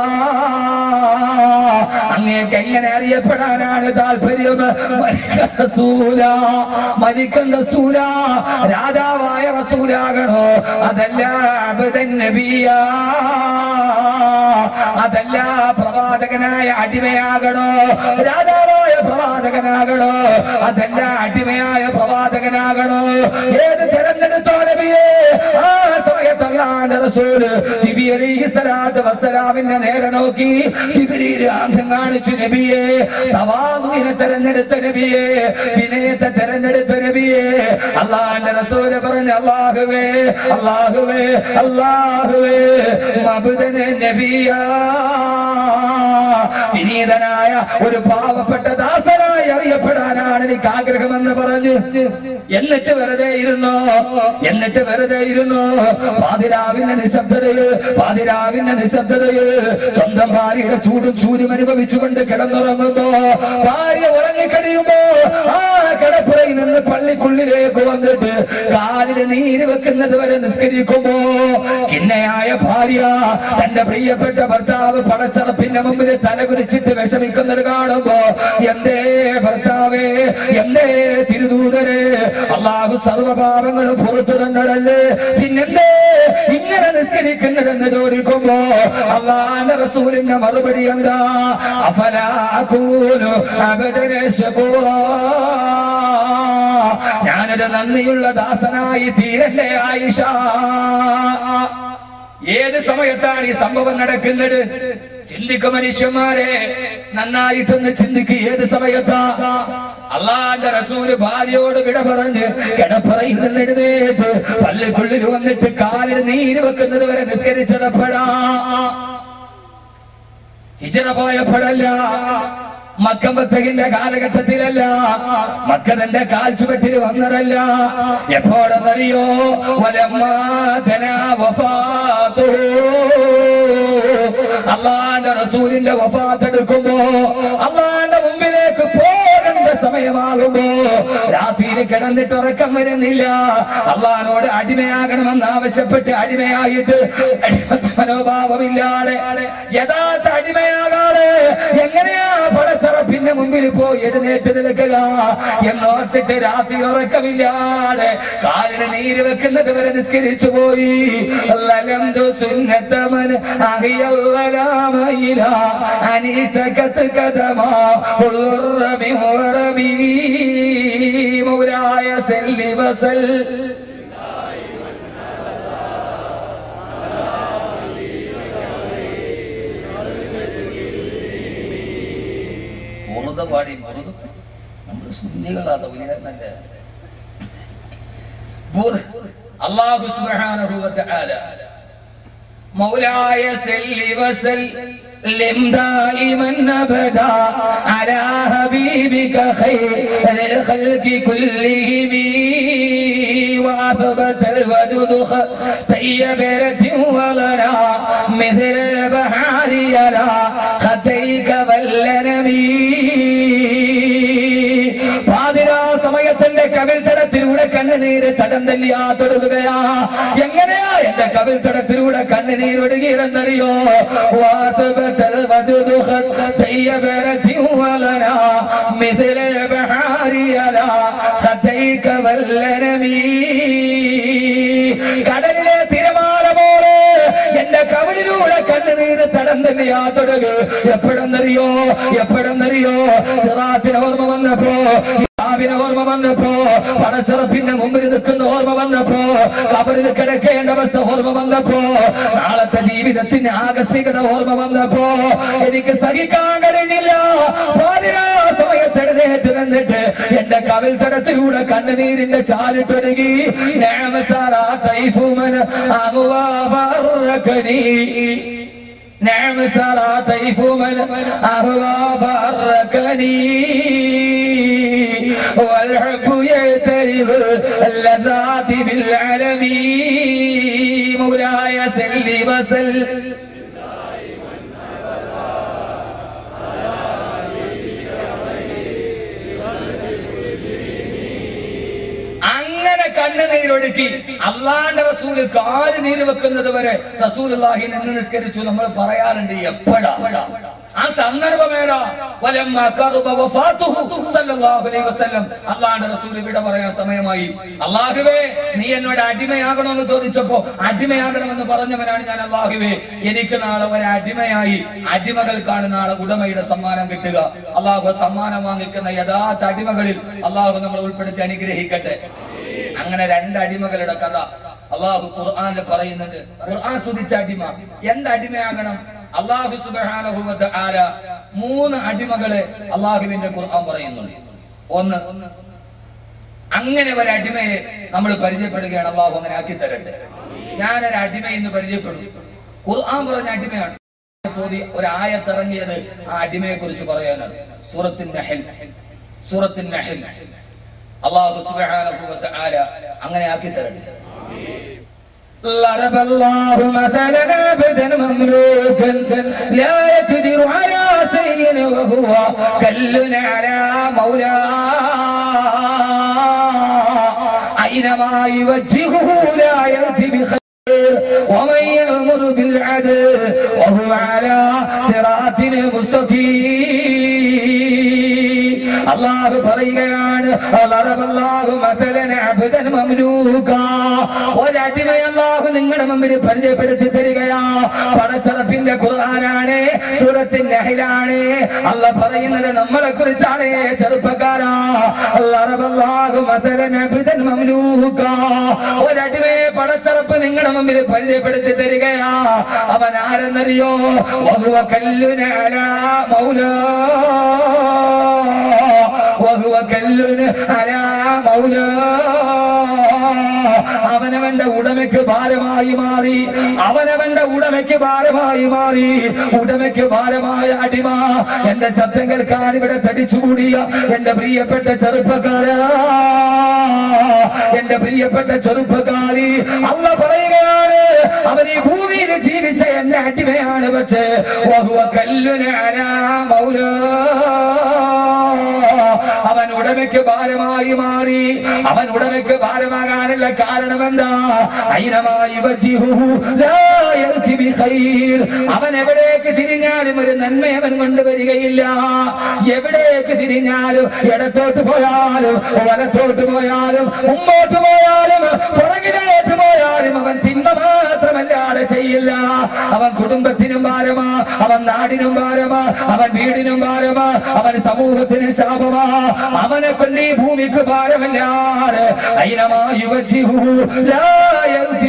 അങ്ങേക്ക് എങ്ങനെ അറിയപ്പെടാനാണ് താല്പര്യം മലിക്കൻ റസൂല മലിക്കൻ റസൂല രാജാവായ റസൂലാകണോ അതല്ല അബ്ദൻ നബിയാ അതല്ല പ്രവാചകനായ അടിമയാകണോ രാജാവായ പ്രവാചകനാകണോ അതല്ല അടിമയായ പ്രവാചകനാകണോ ഏത് തെരഞ്ഞെടുത്തോ നബിയെ ആ സമയത്ത് അല്ലാന്റെ റസൂല് ജിബി അലൈഹി സ്വലാത്തു വസ്സലാമിന്റെ നേരെ നോക്കി ജിബ്രീൽ ആംഗ്യം കാണിച്ചു നബിയെ തവാദുവിനെ തെരഞ്ഞെടുത്ത നബിയെ വിനയത്തെ തെരഞ്ഞെടുത്ത നബിയെ അള്ളാന്റെ റസൂല് പറഞ്ഞ അള്ളാഹുവേ അള്ളാഹുവേ അള്ളാഹുവേ മബുദനെ നബിയാ വിനീതനായ ഒരു പാവപ്പെട്ട ദാസനായി അറിയപ്പെടാനാണ് എനിക്ക് ആഗ്രഹമെന്ന് പറഞ്ഞു എന്നിട്ട് വെറുതെ ഇരുന്നോ എന്നിട്ട് വെറുതെ ഇരുന്നോ പാതിരാവിന്റെ നിശബ്ദതയിൽ പാതിരാവിന്റെ നിശബ്ദതയിൽ സ്വന്തം ഭാര്യയുടെ ചൂടും ചൂരും അനുഭവിച്ചുകൊണ്ട് കിടന്നുറങ്ങുമ്പോ ഭാര്യ ഉറങ്ങിക്കഴിയുമ്പോ ആ കിടപ്പുറയിൽ നിന്ന് പള്ളിക്കുള്ളിലേക്ക് വന്നിട്ട് കാലിന് നീര് വെക്കുന്നത് വരെ നിസ്കരിക്കുമ്പോ കിന്നയായ ഭാര്യ തന്റെ പ്രിയപ്പെട്ട ഭർത്താവ് പടച്ചറപ്പിന്റെ മുമ്പിൽ തലകുലിച്ചിട്ട് വിഷമിക്കുന്നത് കാണുമ്പോ എന്തേ ഭർത്താവേ എന്തേ തിരുദൂതരെ അള്ളാഹു സർവപാപങ്ങളും പുറത്തു തന്നടല്ലേ പിന്നെന്തേ ഇങ്ങനെ നിസ്കരിക്കുന്നിടെന്ന് ചോദിക്കുമ്പോ അള്ളാന്റെ റസൂലിന്റെ മറുപടി എന്താ അഫലാക്കൂലു അബദനെ ശകൂറാ ഞാനൊരു നന്ദിയുള്ള ദാസനായി തീരണ്ടേ ആയിഷ ഏത് സമയത്താണ് ഈ സംഭവം നടക്കുന്നത് ചിന്തിക്കും മനുഷ്യന്മാരെ നന്നായിട്ടൊന്ന് ചിന്തിക്ക് ഏത് സമയത്താ അള്ളാന്റെ റസൂല് ഭാര്യയോട് വിട പറഞ്ഞ് കിടപ്പറയിൽ നിന്ന് എഴുന്നേറ്റ് പള്ളിക്കുള്ളിൽ വന്നിട്ട് കാലിൽ നീര് വെക്കുന്നത് വരെ നിസ്കരിച്ചടപ്പെടാ ഹിജറ പോയപ്പോഴല്ല മക്കമ്പത്തകിന്റെ കാലഘട്ടത്തിലല്ല മക്ക തന്റെ കാൽച്ചുവട്ടിൽ വന്നതല്ല എപ്പോഴെന്നറിയോ അള്ളാന്റെ റസൂലിന്റെ വഫാത്ത് എടുക്കുമ്പോ അള്ളാന്റെ മുമ്പിലേക്ക് പോകേണ്ട സമയമാകുമ്പോ രാത്രിയിൽ കിടന്നിട്ട് ഉറക്കം വരുന്നില്ല അള്ളഹാനോട് അടിമയാകണമെന്ന് ആവശ്യപ്പെട്ട് അടിമയായിട്ട് അടിമത്ത മനോഭാവമില്ലാതെ യഥാർത്ഥ അടിമയാകാതെ എങ്ങനെയാ പടച്ചറപ്പിന്റെ മുമ്പിൽ പോയി എഴുന്നേറ്റ് നിൽക്കുക എന്നോർത്തിട്ട് രാത്രി ഉറക്കമില്ലാതെ കാലിന് നീര് വെക്കുന്നത് വരെ നിസ്കരിച്ചു പോയി ലലംതു സുന്നത്തമൻ അഹിയല്ലലാമയില അനിഷ്ടകത്ത് കഥമാ ഉൾറബി ഉറബി മൗലായ സല്ലി വസൽ മുറുത പാടി മുറുത നമ്മൾ സുന്നികളാണ് ഉയർന്നല്ല അള്ളാഹു സുബ്ഹാനഹു വ തആല مولاي سل وسلم دائما ابدا على حبيبك خير الخلق كلهم وأثبت الوجود طيب ولنا مثل البحار يرى خطيك والنبي പാതിരാ സമയത്തിന്റെ കവിൾത്തടത്തിലൂടെ കണ്ണുനീര് തടം തല്ലിയാ തൊടുകയാ എങ്ങനെയാ എന്റെ കവിൾത്തടത്തിലൂടെ കണ്ണുനീരൊഴുകിയിടുന്നറിയോ കടലിലെ തിരമാല പോലെ എന്റെ കവിളിലൂടെ കണ്ണുനീര് തടം തല്ലിയാ തൊടുക എപ്പോഴെന്നറിയോ എപ്പോഴെന്നറിയോ സിറാത്തിന് ഓർമ്മ വന്നപ്പോ ആവിനെ ഓർമ്മ വന്നപ്പോ പടച്ചുറപ്പിന്റെ മുമ്പിൽ നിൽക്കുന്ന ഓർമ്മ വന്നപ്പോ കബറിൽ കിടക്കേണ്ട അവസ്ഥ ഓർമ്മ വന്നപ്പോ നാളത്തെ ജീവിതത്തിന്റെ ആകസ്മികത ഓർമ്മ വന്നപ്പോ എനിക്ക് സഹിക്കാൻ കഴിഞ്ഞില്ല പാതിരാ സമയത്ത് എഴുന്നേറ്റ് നിന്നിട്ട് എന്റെ കവിൽ തടത്തിലൂടെ കണ്ണുനീരിന്റെ ചാലിട്ടൊരുങ്ങി നാമസാറാ തൈഫുമൻ അമുവാബറക്കനീ نعم سرى طيف من أهوى فركني والحب يعترض اللذات بالعلم مولاي سل وسل അങ്ങനെ കണ്ണുനീരൊടുക്കി അള്ളാന്റെ റസൂല് കാല് നീര് വെക്കുന്നത് വരെ റസൂലുള്ളാഹി നിന്ന് നിസ്കരിച്ചു നമ്മൾ പറയാറുണ്ട് എപ്പോഴാ ആ സന്ദർഭമേടാ വലമ്മ ഖറുബ വഫാത്തുഹു സല്ലല്ലാഹു അലൈഹി വസല്ലം അള്ളാന്റെ റസൂൽ ഇവിടെ പറയാൻ സമയമായി അള്ളാഹുവേ നീ എന്നോട് അടിമയാകണമെന്ന് ചോദിച്ചപ്പോ അടിമയാകണമെന്ന് പറഞ്ഞവനാണ് ഞാൻ അള്ളാഹുവേ എനിക്ക് നാളെ ഒരു അടിമയായി അടിമകൾക്കാണ് നാളെ ഉടമയുടെ സമ്മാനം കിട്ടുക അള്ളാഹു സമ്മാനം വാങ്ങിക്കുന്ന യഥാർത്ഥ അടിമകളിൽ അള്ളാഹു നമ്മൾ ഉൾപ്പെടുത്തി അനുഗ്രഹിക്കട്ടെ അങ്ങനെ രണ്ട് അടിമകളുടെ കഥ അള്ളാഹു ഖുർആനിൽ പറയുന്നുണ്ട് ഖുർആൻ സ്തുതിച്ച അടിമ എന്ത് അടിമയാകണം അള്ളാഹു സുബ്ഹാനഹു ആര മൂന്ന് അടിമകളെ അള്ളാഹുവിന്റെ ഖുർആൻ പറയുന്നുണ്ട് ഒന്ന് അങ്ങനെ ഒരു അടിമയെ നമ്മൾ പരിചയപ്പെടുകയാണ് അള്ളാഹു അങ്ങനെ ആക്കി തരട്ടെ ഞാനൊരു അടിമ എന്ന് പരിചയപ്പെടും ഖുർആൻ പറഞ്ഞ അടിമയാണ് ചോദ്യം ഒരു ആയത്തിറങ്ങിയത് ആ അടിമയെ കുറിച്ച് പറയാനാണ് സൂറത്തിൻ നഹൽ സൂറത്തിൻ നഹൽ അള്ളാഹു സുബ്ഹാനഹു വ തആല അങ്ങനെ ആക്കി തരട്ടെ ضرب الله مثلا عبدا مملوكا لا يقدر على شيء وهو كل على مولاه أينما يوجهه لا يأتي بخير ومن يأمر بالعدل وهو على صراط مستقيم അള്ളാഹു പറയുകയാണ് അല്ലാഹു മതലന അബ്ദൻ മംലൂക ഒരടിമയെ അള്ളാഹു നിങ്ങളുടെ മുമ്പിൽ പരിചയപ്പെടുത്തി തരികയാ പടച്ചറപ്പിന്റെ ഖുർആനാണ് സൂറത്തിന്റെ നഹലാണ് അല്ല പറയുന്നത് നമ്മളെ കുറിച്ചാണ് ചെറുപ്പക്കാരാ അല്ലാഹു മതലന അബ്ദൻ മംലൂക ഒരടിമയെ പടച്ചറപ്പ് നിങ്ങളുടെ മുമ്പിൽ പരിചയപ്പെടുത്തി തരികയാ അവൻ ആരെന്നറിയോ വഹുവ കല്ലുന അലാ മൗലാ وهو كل على مولاه അവനവന്റെ ഉടമയ്ക്ക് ഭാരമായി മാറി അവനവന്റെ ഉടമയ്ക്ക് ഭാരമായി മാറി ഉടമയ്ക്ക് ഭാരമായ അടിമ എന്റെ ശബ്ദം കേൾക്കാൻ ഇവിടെ തടിച്ചുകൂടിയ എന്റെ പ്രിയപ്പെട്ട ചെറുപ്പക്കാരാ എന്റെ പ്രിയപ്പെട്ട ചെറുപ്പക്കാരി അല്ല പറയുകയാണ് അവൻ ഈ ഭൂമിയിൽ ജീവിച്ച എന്റെ അടിമയാണ് പക്ഷേ വഹുവ കല്ലുന അലാ മൗലാ അവൻ ഉടമയ്ക്ക് ഭാരമായി മാറി അവൻ ഉടമയ്ക്ക് ഭാരമാകാനുള്ള കാരണം എന്താ അയിനമായി വജ്ജിഹുഹു ലാ യഅതി ബിഖൈർ. അവൻ എവിടേക്ക് തിരിഞ്ഞാലും ഒരു നന്മ അവൻ കൊണ്ടുവരികയില്ല എവിടേക്ക് തിരിഞ്ഞാലും ഇടത്തോട്ട് പോയാലും വലത്തോട്ട് പോയാലും മുമ്പോട്ട് പോയാലും പുറകിലോട്ട് പോയാലും അവൻ തിന്മ മാത്രമല്ലാതെ ചെയ്യില്ല അവൻ കുടുംബത്തിനും ഭാരമാ അവൻ നാടിനും ഭാരമാ അവൻ വീടിനും ഭാരമാ അവൻ സമൂഹത്തിന് ശാപമാ അവനെ കൊണ്ട് ഈ ഭൂമിക്ക് ഭാരമല്ലാതെ അയിനമായി വജ്ജിഹു ലാ യഅതി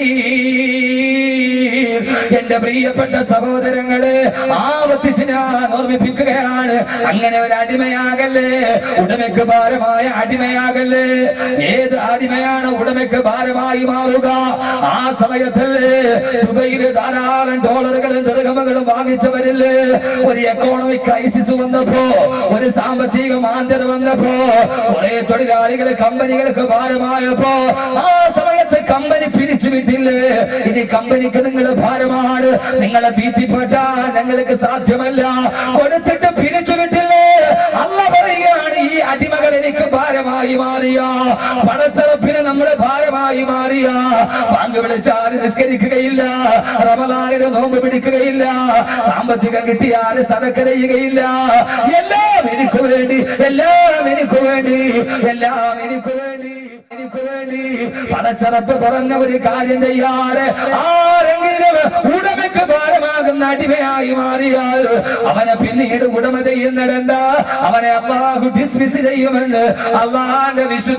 ബിഖൈർ. എന്റെ പ്രിയപ്പെട്ട സഹോദരങ്ങളെ ആവർത്തിച്ച് ഞാൻ ഓർമ്മിപ്പിക്കുകയാണ് അങ്ങനെ ഒരു അടിമയാകല്ലേ ഉടമയ്ക്ക് ഭാരമായ അടിമയാകല്ലേ ഏത് അടിമയാണ് ഉടമയ്ക്ക് ഭാരമായി മാറുക ആ സമയത്തല്ലേ ദുബൈയില് ധാരാളം ഡോളറുകളും ദീർഘമകളും വാങ്ങിച്ചവരില്ലേ ഒരു എക്കോണമിക് ക്രൈസിസ് വന്നപ്പോ ഒരു സാമ്പത്തിക മാന്ദ്യത വന്നപ്പോ കുറെ തൊഴിലാളികൾ കമ്പനികൾക്ക് ഭാരമായപ്പോ ആ സമയത്ത് കമ്പനി പിരിച്ചുവിട്ടില്ലേ ഇനി കമ്പനിക്ക് നിങ്ങൾ ഭാരമാണ് നിങ്ങളെ തീറ്റിപ്പെട്ടാൻ ഞങ്ങൾക്ക് സാധ്യമല്ല കൊടുത്തിട്ട് പിരിച്ചുവിട്ടില്ലേ അല്ല പറയുകയാണ് ഈ അടിമകൾ എനിക്ക് ഭാരമായി മാറിയ പടച്ചറപ്പിന് നമ്മുടെ ഭാരമായി മാറിയ പങ്ക് വിളിച്ചാൽ നിസ്കരിക്കുകയില്ല റമദാനിന് നോമ്പ് പിടിക്കുകയില്ല സാമ്പത്തികം കിട്ടിയാൽ സതക്ക ചെയ്യുകയില്ല എല്ലാം എനിക്ക് വേണ്ടി എല്ലാം എനിക്ക് വേണ്ടി എല്ലാം എനിക്ക് വേണ്ടി എനിക്ക് വേണ്ടി പടച്ചറപ്പ് കുറഞ്ഞ ഒരു കാര്യം ചെയ്യാതെ ആരെങ്കിലും ഉടമയ്ക്ക് ഭാരമാകുന്ന അടിമയായി മാറിയാൽ അവനെ പിന്നീട് ഉടമ ചെയ്യുന്നിടണ്ട അവനെ അള്ളാഹു ഡിസ്മിസ് ചെയ്യുമെന്ന് അള്ളാന്റെ വിശുദ്ധ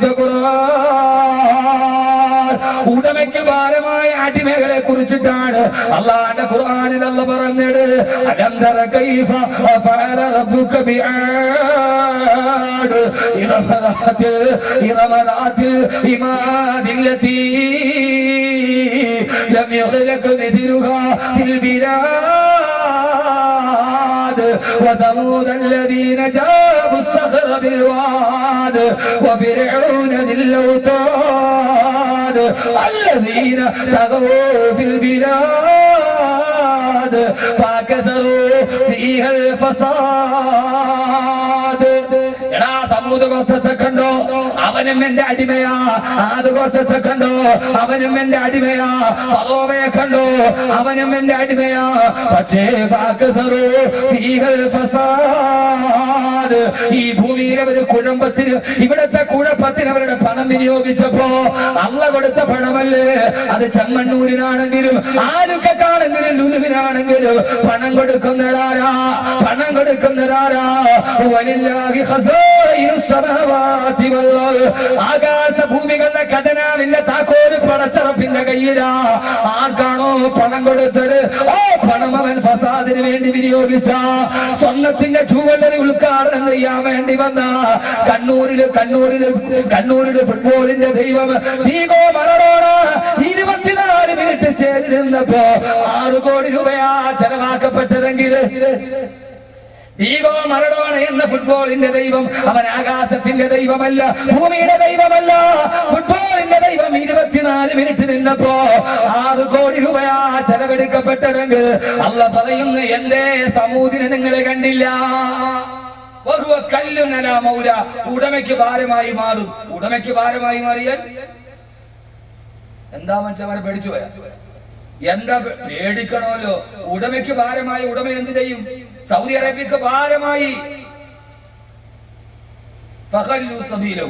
ഖുർആൻ ഉടമയ്ക്ക് ഭാരമായ അടിമകളെ കുറിച്ചിട്ടാണ് അള്ളാന്റെ ഖുർആനിൽ അല്ല പറഞ്ഞത് അലന്തര കൈഫ ഫഅല റബ്ബുക ബിആദ് ഇറമദാത്തിൽ ഇറമദാത്തിൽ ഇമാദില്ലതി ലം യഖ്ലഖ മിഥ്ലുഹാ ഫിൽ ബിലാദ് وثمود الذين جابوا الصخر بالواد وفرعون ذي الاوتاد الذين طغوا في البلاد فكثروا فيها الفساد എടാ തമൂത് ഗോത്രത്തെ കണ്ടോ അവനും എന്റെ അടിമയാ ആത് ഗോത്രത്തെ കണ്ടോ അവനും എന്റെ അടിമയാ ഫറോവയെ കണ്ടോ അവനും എന്റെ അടിമയാ പക്ഷേ ഫാക്തറു ഫീഹൽ ഫസാദ് ഈ ഭൂമിയിലെ ഒരു കുഴമ്പത്തിന് ഇവിടത്തെ കുഴപ്പത്തിന് അവരുടെ പണം വിനിയോഗിച്ചപ്പോ അള്ള കൊടുത്ത പണമല്ലേ അത് ചെമ്മണ്ണൂരിനാണെങ്കിലും ആലുക്കാണെങ്കിലും ലുലുവിനാണെങ്കിലും പണം കൊടുക്കുന്നതാരാ പണം കൊടുക്കുന്നതാരാ വലില്ലാഹി ഖസായിനു സമാവാതി വൽ അർദ്. ആകാശ ഭൂമികളുടെ ഖജനാവിന്റെ താക്കോല് പടച്ചറപ്പിന്റെ കയ്യിലാ ആർക്കാണോ പണം കൊടുത്തത് ഓ പണം അവൻ ഫസാദിന് വേണ്ടി വിനിയോഗിച്ച സ്വർണത്തിന്റെ ജുവല്ലറി ഉദ്ഘാടനം ചെയ്യാൻ വേണ്ടി വന്ന കണ്ണൂരില് കണ്ണൂരില് കണ്ണൂരില് ഫുട്ബോളിന്റെ ദൈവം ദീഗോ മറഡോണ ഇരുപത്തിനാല് മിനിറ്റ് സ്റ്റേജിൽ നിന്നപ്പോ ആറ് കോടി രൂപയാ ചെലവാക്കപ്പെട്ടതെങ്കിൽ ഡീഗോ മറഡോണ എന്ന ഫുട്ബോളിന്റെ ദൈവം അവൻ ആകാശത്തിന്റെ ദൈവമല്ല ഭൂമിയുടെ ദൈവമല്ല ഫുട്ബോളിന്റെ ദൈവം ഇരുപത്തിനാല് മിനിറ്റ് നിന്നപ്പോ ആറ് കോടി രൂപയാ ചെലവെടുക്കപ്പെട്ടതെങ്കിൽ അല്ല പറയുന്നു എന്തേ സമൂതിനെ നിങ്ങൾ കണ്ടില്ല വഹുവ കല്ലുൻ അലാ മൗല. ഉടമയ്ക്ക് ഭാരമായി മാറും ഉടമയ്ക്ക് ഭാരമായി മാറിയാൽ എന്താ മനുഷ്യന്മാരെ പേടിച്ചു പോയാ എന്താ പേ- പേടിക്കണമല്ലോ ഉടമയ്ക്ക് ഭാരമായി ഉടമ എന്ത് ചെയ്യും സൗദി അറേബ്യക്ക് ഭാരമായി ഫഖല്ലു സബീലഹു.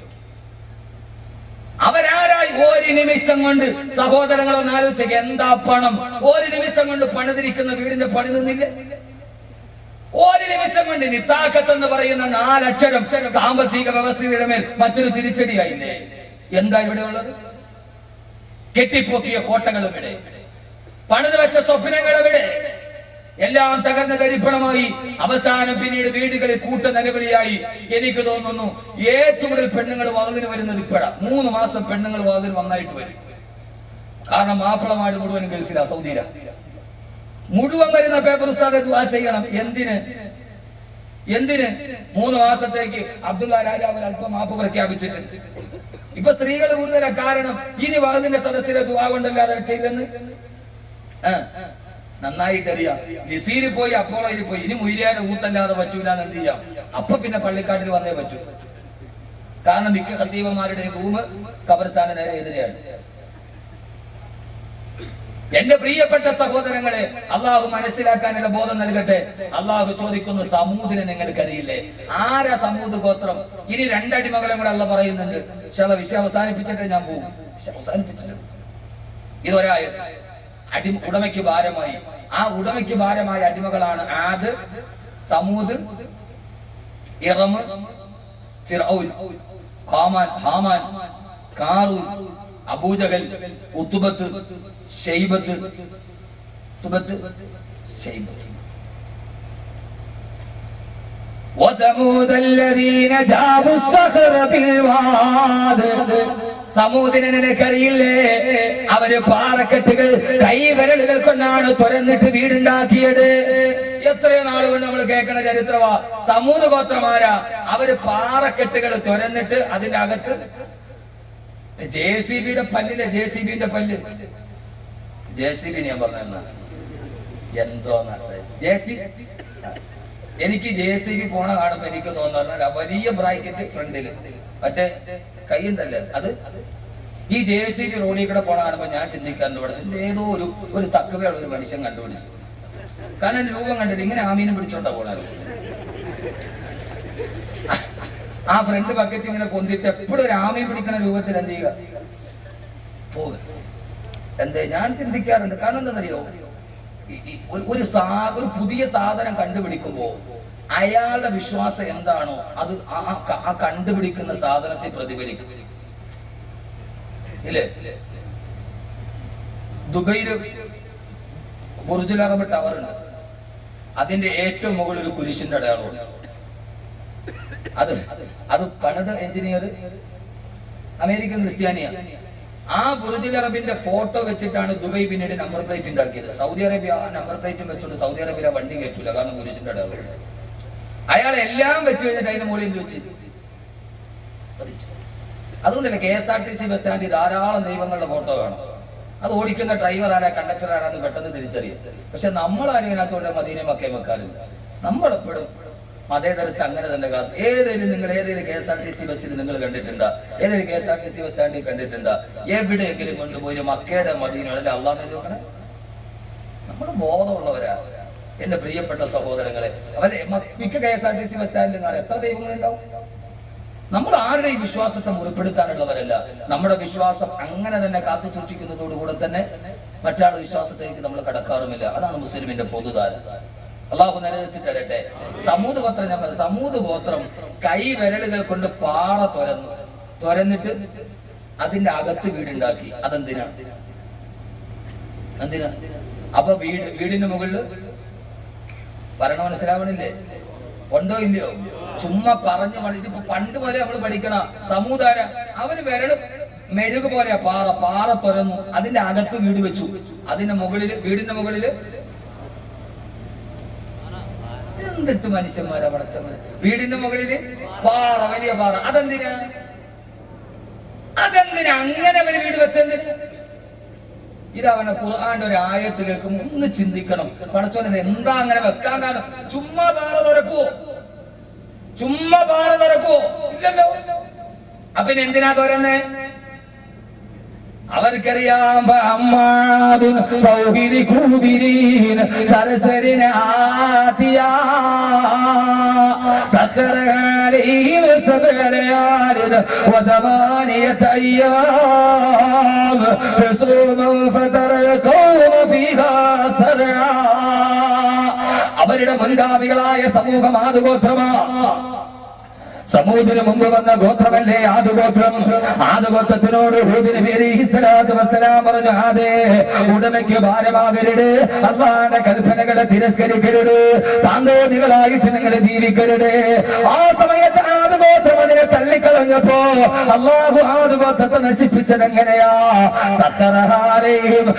അവരാരായി ഒരു നിമിഷം കൊണ്ട് സഹോദരങ്ങളൊന്ന് ആലോചിക്കുക എന്താ പണം ഒരു നിമിഷം കൊണ്ട് പണിതിരിക്കുന്ന വീടിന്റെ പണി നിന്നില്ല ഒരു നിമിഷം കൊണ്ട് നിത്താക്കത്ത് എന്ന് പറയുന്ന നാലക്ഷരം സാമ്പത്തിക വ്യവസ്ഥയുടെ മേൽ മറ്റൊരു തിരിച്ചടിയായില്ലേ എന്താ ഇവിടെ ഉള്ളത് കെട്ടിപ്പൊക്കിയ കോട്ടകൾ ഇവിടെ പണിത് വെച്ച സ്വപ്നങ്ങൾ എവിടെ എല്ലാം തകർന്ന ധരിപ്പണമായി അവസാനം പിന്നീട് വീടുകളിൽ കൂട്ട നിലവിളിയായി എനിക്ക് തോന്നുന്നു ഏറ്റവും കൂടുതൽ പെണ്ണുങ്ങൾ വാതിന് വരുന്നത് ഇപ്പോഴാ മൂന്ന് മാസം പെണ്ണുങ്ങൾ വാതിന് വന്നായിട്ട് വരും കാരണം മാപ്പിളമാട് മുഴുവനും ഗൾഫിലാ സൗദിയിലാ മുഴുവൻ വരുന്ന പേപ്പർ ഉസ്താദെ ദുആ ചെയ്യണം എന്തിന് എന്തിന് മൂന്ന് മാസത്തേക്ക് അബ്ദുള്ള രാജാവ് അല്പം മാപ്പ് പ്രഖ്യാപിച്ചിട്ടുണ്ട് ഇപ്പൊ സ്ത്രീകൾ കൂടുതലാ കാരണം ഇനി വാതിന്റെ സദസ്സിലെ ദുആ കൊണ്ടല്ലാതെ ചെയ്യില്ലെന്ന് ആ, നന്നായിട്ട് അറിയാം നിസീര് പോയി അപ്പോളയിൽ പോയി ഇനി മുരിയാരെ ഊത്തല്ലാതെ പറ്റൂല എന്ന് എന്ത് ചെയ്യാം അപ്പൊ പിന്നെ പള്ളിക്കാട്ടിൽ വന്നേ പറ്റൂ കാരണം മിക്ക ഖത്തീബന്മാരുടെ റൂം കബർസ്ഥാന നേരെ എതിരെയാണ് എന്റെ പ്രിയപ്പെട്ട സഹോദരങ്ങളെ അള്ളാഹു മനസ്സിലാക്കാനുള്ള ബോധം നൽകട്ടെ അള്ളാഹു ചോദിക്കുന്നു സമൂതിനെ നിങ്ങൾക്കറിയില്ലേ ആരാ സമൂത് ഗോത്രം ഇനി രണ്ടടിമകളെ കൂടെ അല്ല പറയുന്നുണ്ട് പക്ഷെ അള്ള വിഷയം അവസാനിപ്പിച്ചിട്ട് ഞാൻ പോകും വിഷയം അവസാനിപ്പിച്ചിട്ട് ഇതൊരായത് അടി ഉടമയ്ക്ക് ഭാരമായി ആ ഉടമയ്ക്ക് ഭാരമായ അടിമകളാണ് Aad Thamud Iram Firaun Haman Haman Qarun Abu Jahl Utbah Shaibah Utbah Shaibah وثمود الذين جابوا الصخر بالواد സമൂതിനെ നിനക്കറിയില്ലേ അവര് പാറക്കെട്ടുകൾ കൈവിരലുകൾ കൊണ്ടാണ് തുരന്നിട്ട് വീടുണ്ടാക്കിയത് എത്രയോ നാളുകൾ നമ്മൾ കേൾക്കണ ചരിത്രമാ സമൂഹ ഗോത്രമാരാ അവര് പാറക്കെട്ടുകൾ തുരന്നിട്ട് അതിന്റെ അകത്ത് ജെ സി ബിയുടെ പല്ലിലെ ജെ സി ബിന്റെ പല്ല് ജെ സി ബി ഞാൻ പറഞ്ഞ എന്തോ ജെ സി എനിക്ക് ജെ സി ബി പോണ കാണുമ്പോ എനിക്ക് തോന്നുന്നത് ആ വലിയ ബ്രാക്കറ്റ് ഫ്രണ്ടില് മറ്റേ കൈയുണ്ടല്ലേ അത് ഈ ജെ സി ബി റോഡിൽ കൂടെ പോണ കാണുമ്പോ ഞാൻ ചിന്തിക്കാറുണ്ട് ഇവിടെ ഇത് ഏതോ ഒരു ഒരു തക്കവയുള്ള ഒരു മനുഷ്യൻ കണ്ടുപിടിച്ചു കാരണം രൂപം കണ്ടിട്ട് ഇങ്ങനെ ആമീനും പിടിച്ചോണ്ടാ പോണാലും ആ ഫ്രണ്ട് ബക്കറ്റ് ഇങ്ങനെ പൊന്തിട്ട് എപ്പോഴും ഒരു ആമയെ പിടിക്കുന്ന രൂപത്തിൽ എന്ത് ചെയ്യുക പോകുക എന്തേ ഞാൻ ചിന്തിക്കാറുണ്ട് കാരണം എന്താണെന്നറിയോ ഈ- ഈ ഒരു- ഒരു സാ ഒരു പുതിയ സാധനം കണ്ടുപിടിക്കുമ്പോൾ അയാളുടെ വിശ്വാസം എന്താണോ അത് ആ- ആ ക- ആ കണ്ടുപിടിക്കുന്ന സാധനത്തെ പ്രതിഫലിക്കും ഇല്ലേ ദുബൈയില് ബുർജുൽ അറബ് ടവർ ഉണ്ട് അതിന്റെ ഏറ്റവും മുകളിൽ ഒരു കുരിശിന്റെ അടയാളമുണ്ട് അത് അത് പണിത എഞ്ചിനീയർ അമേരിക്കൻ ക്രിസ്ത്യാനിയാണ് ആ ബുർജുൽ അറബിന്റെ ഫോട്ടോ വെച്ചിട്ടാണ് ദുബൈ പിന്നീട് നമ്പർ പ്ലേറ്റ് ഉണ്ടാക്കിയത് സൗദി അറേബ്യ ആ നമ്പർ പ്ലേറ്റും വെച്ചുകൊണ്ട് സൗദി അറേബ്യ വണ്ടി കയറ്റൂല കാരണം കുരിശിന്റെ അടയാളം അയാൾ എല്ലാം വെച്ച് കഴിഞ്ഞിട്ട് അതിന്റെ മുകളിൽ എന്ത് വെച്ച് പഠിച്ചു അതുകൊണ്ടല്ലേ K S R T C bus സ്റ്റാൻഡിൽ ധാരാളം ദൈവങ്ങളുടെ ഫോട്ടോ വേണം അത് ഓടിക്കുന്ന ഡ്രൈവർ ആരാ കണ്ടക്ടർ ആരാന്ന് പെട്ടെന്ന് തിരിച്ചറിയാം പക്ഷെ നമ്മൾ ആരും ഇതിനകത്തോടെ മദീനെ മക്കേ വെക്കാറില്ല നമ്മളെപ്പോഴും മതേതരത്ത് അങ്ങനെ തന്നെ കാത്തു ഏതെങ്കിലും നിങ്ങൾ ഏതെങ്കിലും K S R T C ബസ്സിൽ നിങ്ങൾ കണ്ടിട്ടുണ്ടോ ഏതെങ്കിലും K S R T C bus സ്റ്റാൻഡിൽ കണ്ടിട്ടുണ്ടോ എവിടെയെങ്കിലും കൊണ്ടുപോയി മക്കയുടെ മദീനയുടെ അള്ളാഹ് നോക്കണേ നമ്മൾ ബോധമുള്ളവരാ എന്റെ പ്രിയപ്പെട്ട സഹോദരങ്ങളെ അവരെ മ- മിക്ക K S R T C bus സ്റ്റാൻഡിലും കാണാം എത്ര ദൈവങ്ങളുണ്ടാവും നമ്മൾ ആരുടെയും വിശ്വാസത്തെ മുറിപ്പെടുത്താനുള്ളവരല്ല നമ്മുടെ വിശ്വാസം അങ്ങനെ തന്നെ കാത്തു സൂക്ഷിക്കുന്നതോടുകൂടെ തന്നെ മറ്റാളുടെ വിശ്വാസത്തേക്ക് നമ്മൾ കടക്കാറുമില്ല അതാണ് മുസ്ലിമിന്റെ പൊതുധാര അള്ളാഹു നിലനിർത്തി തരട്ടെ സമൂത് ഗോത്രം ഞാൻ പറഞ്ഞു സമൂത് ഗോത്രം കൈ വിരലുകൾ കൊണ്ട് പാറ തുരന്നു തുരന്നിട്ട് അതിന്റെ അകത്ത് വീടുണ്ടാക്കി അതെന്തിനാ എന്തിനാ അപ്പൊ വീട് വീടിന്റെ മുകളിൽ ഭരണം മനസ്സിലാവണില്ലേ ഉണ്ടോ ഇല്ലയോ ചുമ്മാ പറഞ്ഞു മടിച്ച് ഇപ്പൊ പണ്ട് പോലെ നമ്മൾ പഠിക്കണ സമൂതാര അവര് വിരലും മെഴുക് പോലെയാ പാറ പാറ തുറന്നു അതിന്റെ അകത്ത് വീട് വെച്ചു അതിന്റെ മുകളില് വീടിന്റെ മുകളില് എന്തിട്ട് മനുഷ്യന്മാരാ പടച്ചവന് വീടിന്റെ മുകളില് പാറ വലിയ പാറ അതെന്തിനാ അതെന്തിനാ അങ്ങനെ അവര് വീട് വെച്ചെന്തിനാ ഇതവനെ ഖുർആന്റെ ഒരു ആയത്ത് കേൾക്കുമ്പോൾ ഒന്ന് ചിന്തിക്കണം പടച്ചോനെ ഇത് എന്താ അങ്ങനെ വെക്കാൻ കാരണം ചുമ്മാ പാറ തുറക്കോ ചുമ്മാ പാറ തുറക്കോ ഇല്ലല്ലോ അപ്പൊ ഇനി എന്തിനാ തുറന്നേ അവർക്കറിയാം അമ്മാതും സൗഹിരി കൂബിരീൻ സരസരിന് ആത്തിയ സക്കരകാലീം സബലയാലിന് وثمانية أيام حسوما فترى القوم فيها سرعا അവരുടെ മുൻഗാമികളായ സമൂഹം ആദുഗോത്രമാ സമൂഹത്തിന് മുമ്പ് വന്ന ഗോത്രമല്ലേ ആദുഗോത്രം ആദുഗോത്രത്തിനോട് ഹൂദിന് പേര് ഇസ്ലാത്ത് വസ്സലാം പറഞ്ഞു ആദേ ഉടമയ്ക്ക് ഭാരമാകരുത് അള്ളാന്റെ കൽപ്പനകളെ തിരസ്കരിക്കരുത് താന്തോന്നികളായിട്ട് നിങ്ങൾ ജീവിക്കരുത് ആ സമയത്ത് ആദുഗോത്രം അതിനെ തള്ളിക്കളഞ്ഞപ്പോ അള്ളാഹു ആദുഗോത്രത്തെ നശിപ്പിച്ചത് എങ്ങനെയാ സത്തറഹാലയും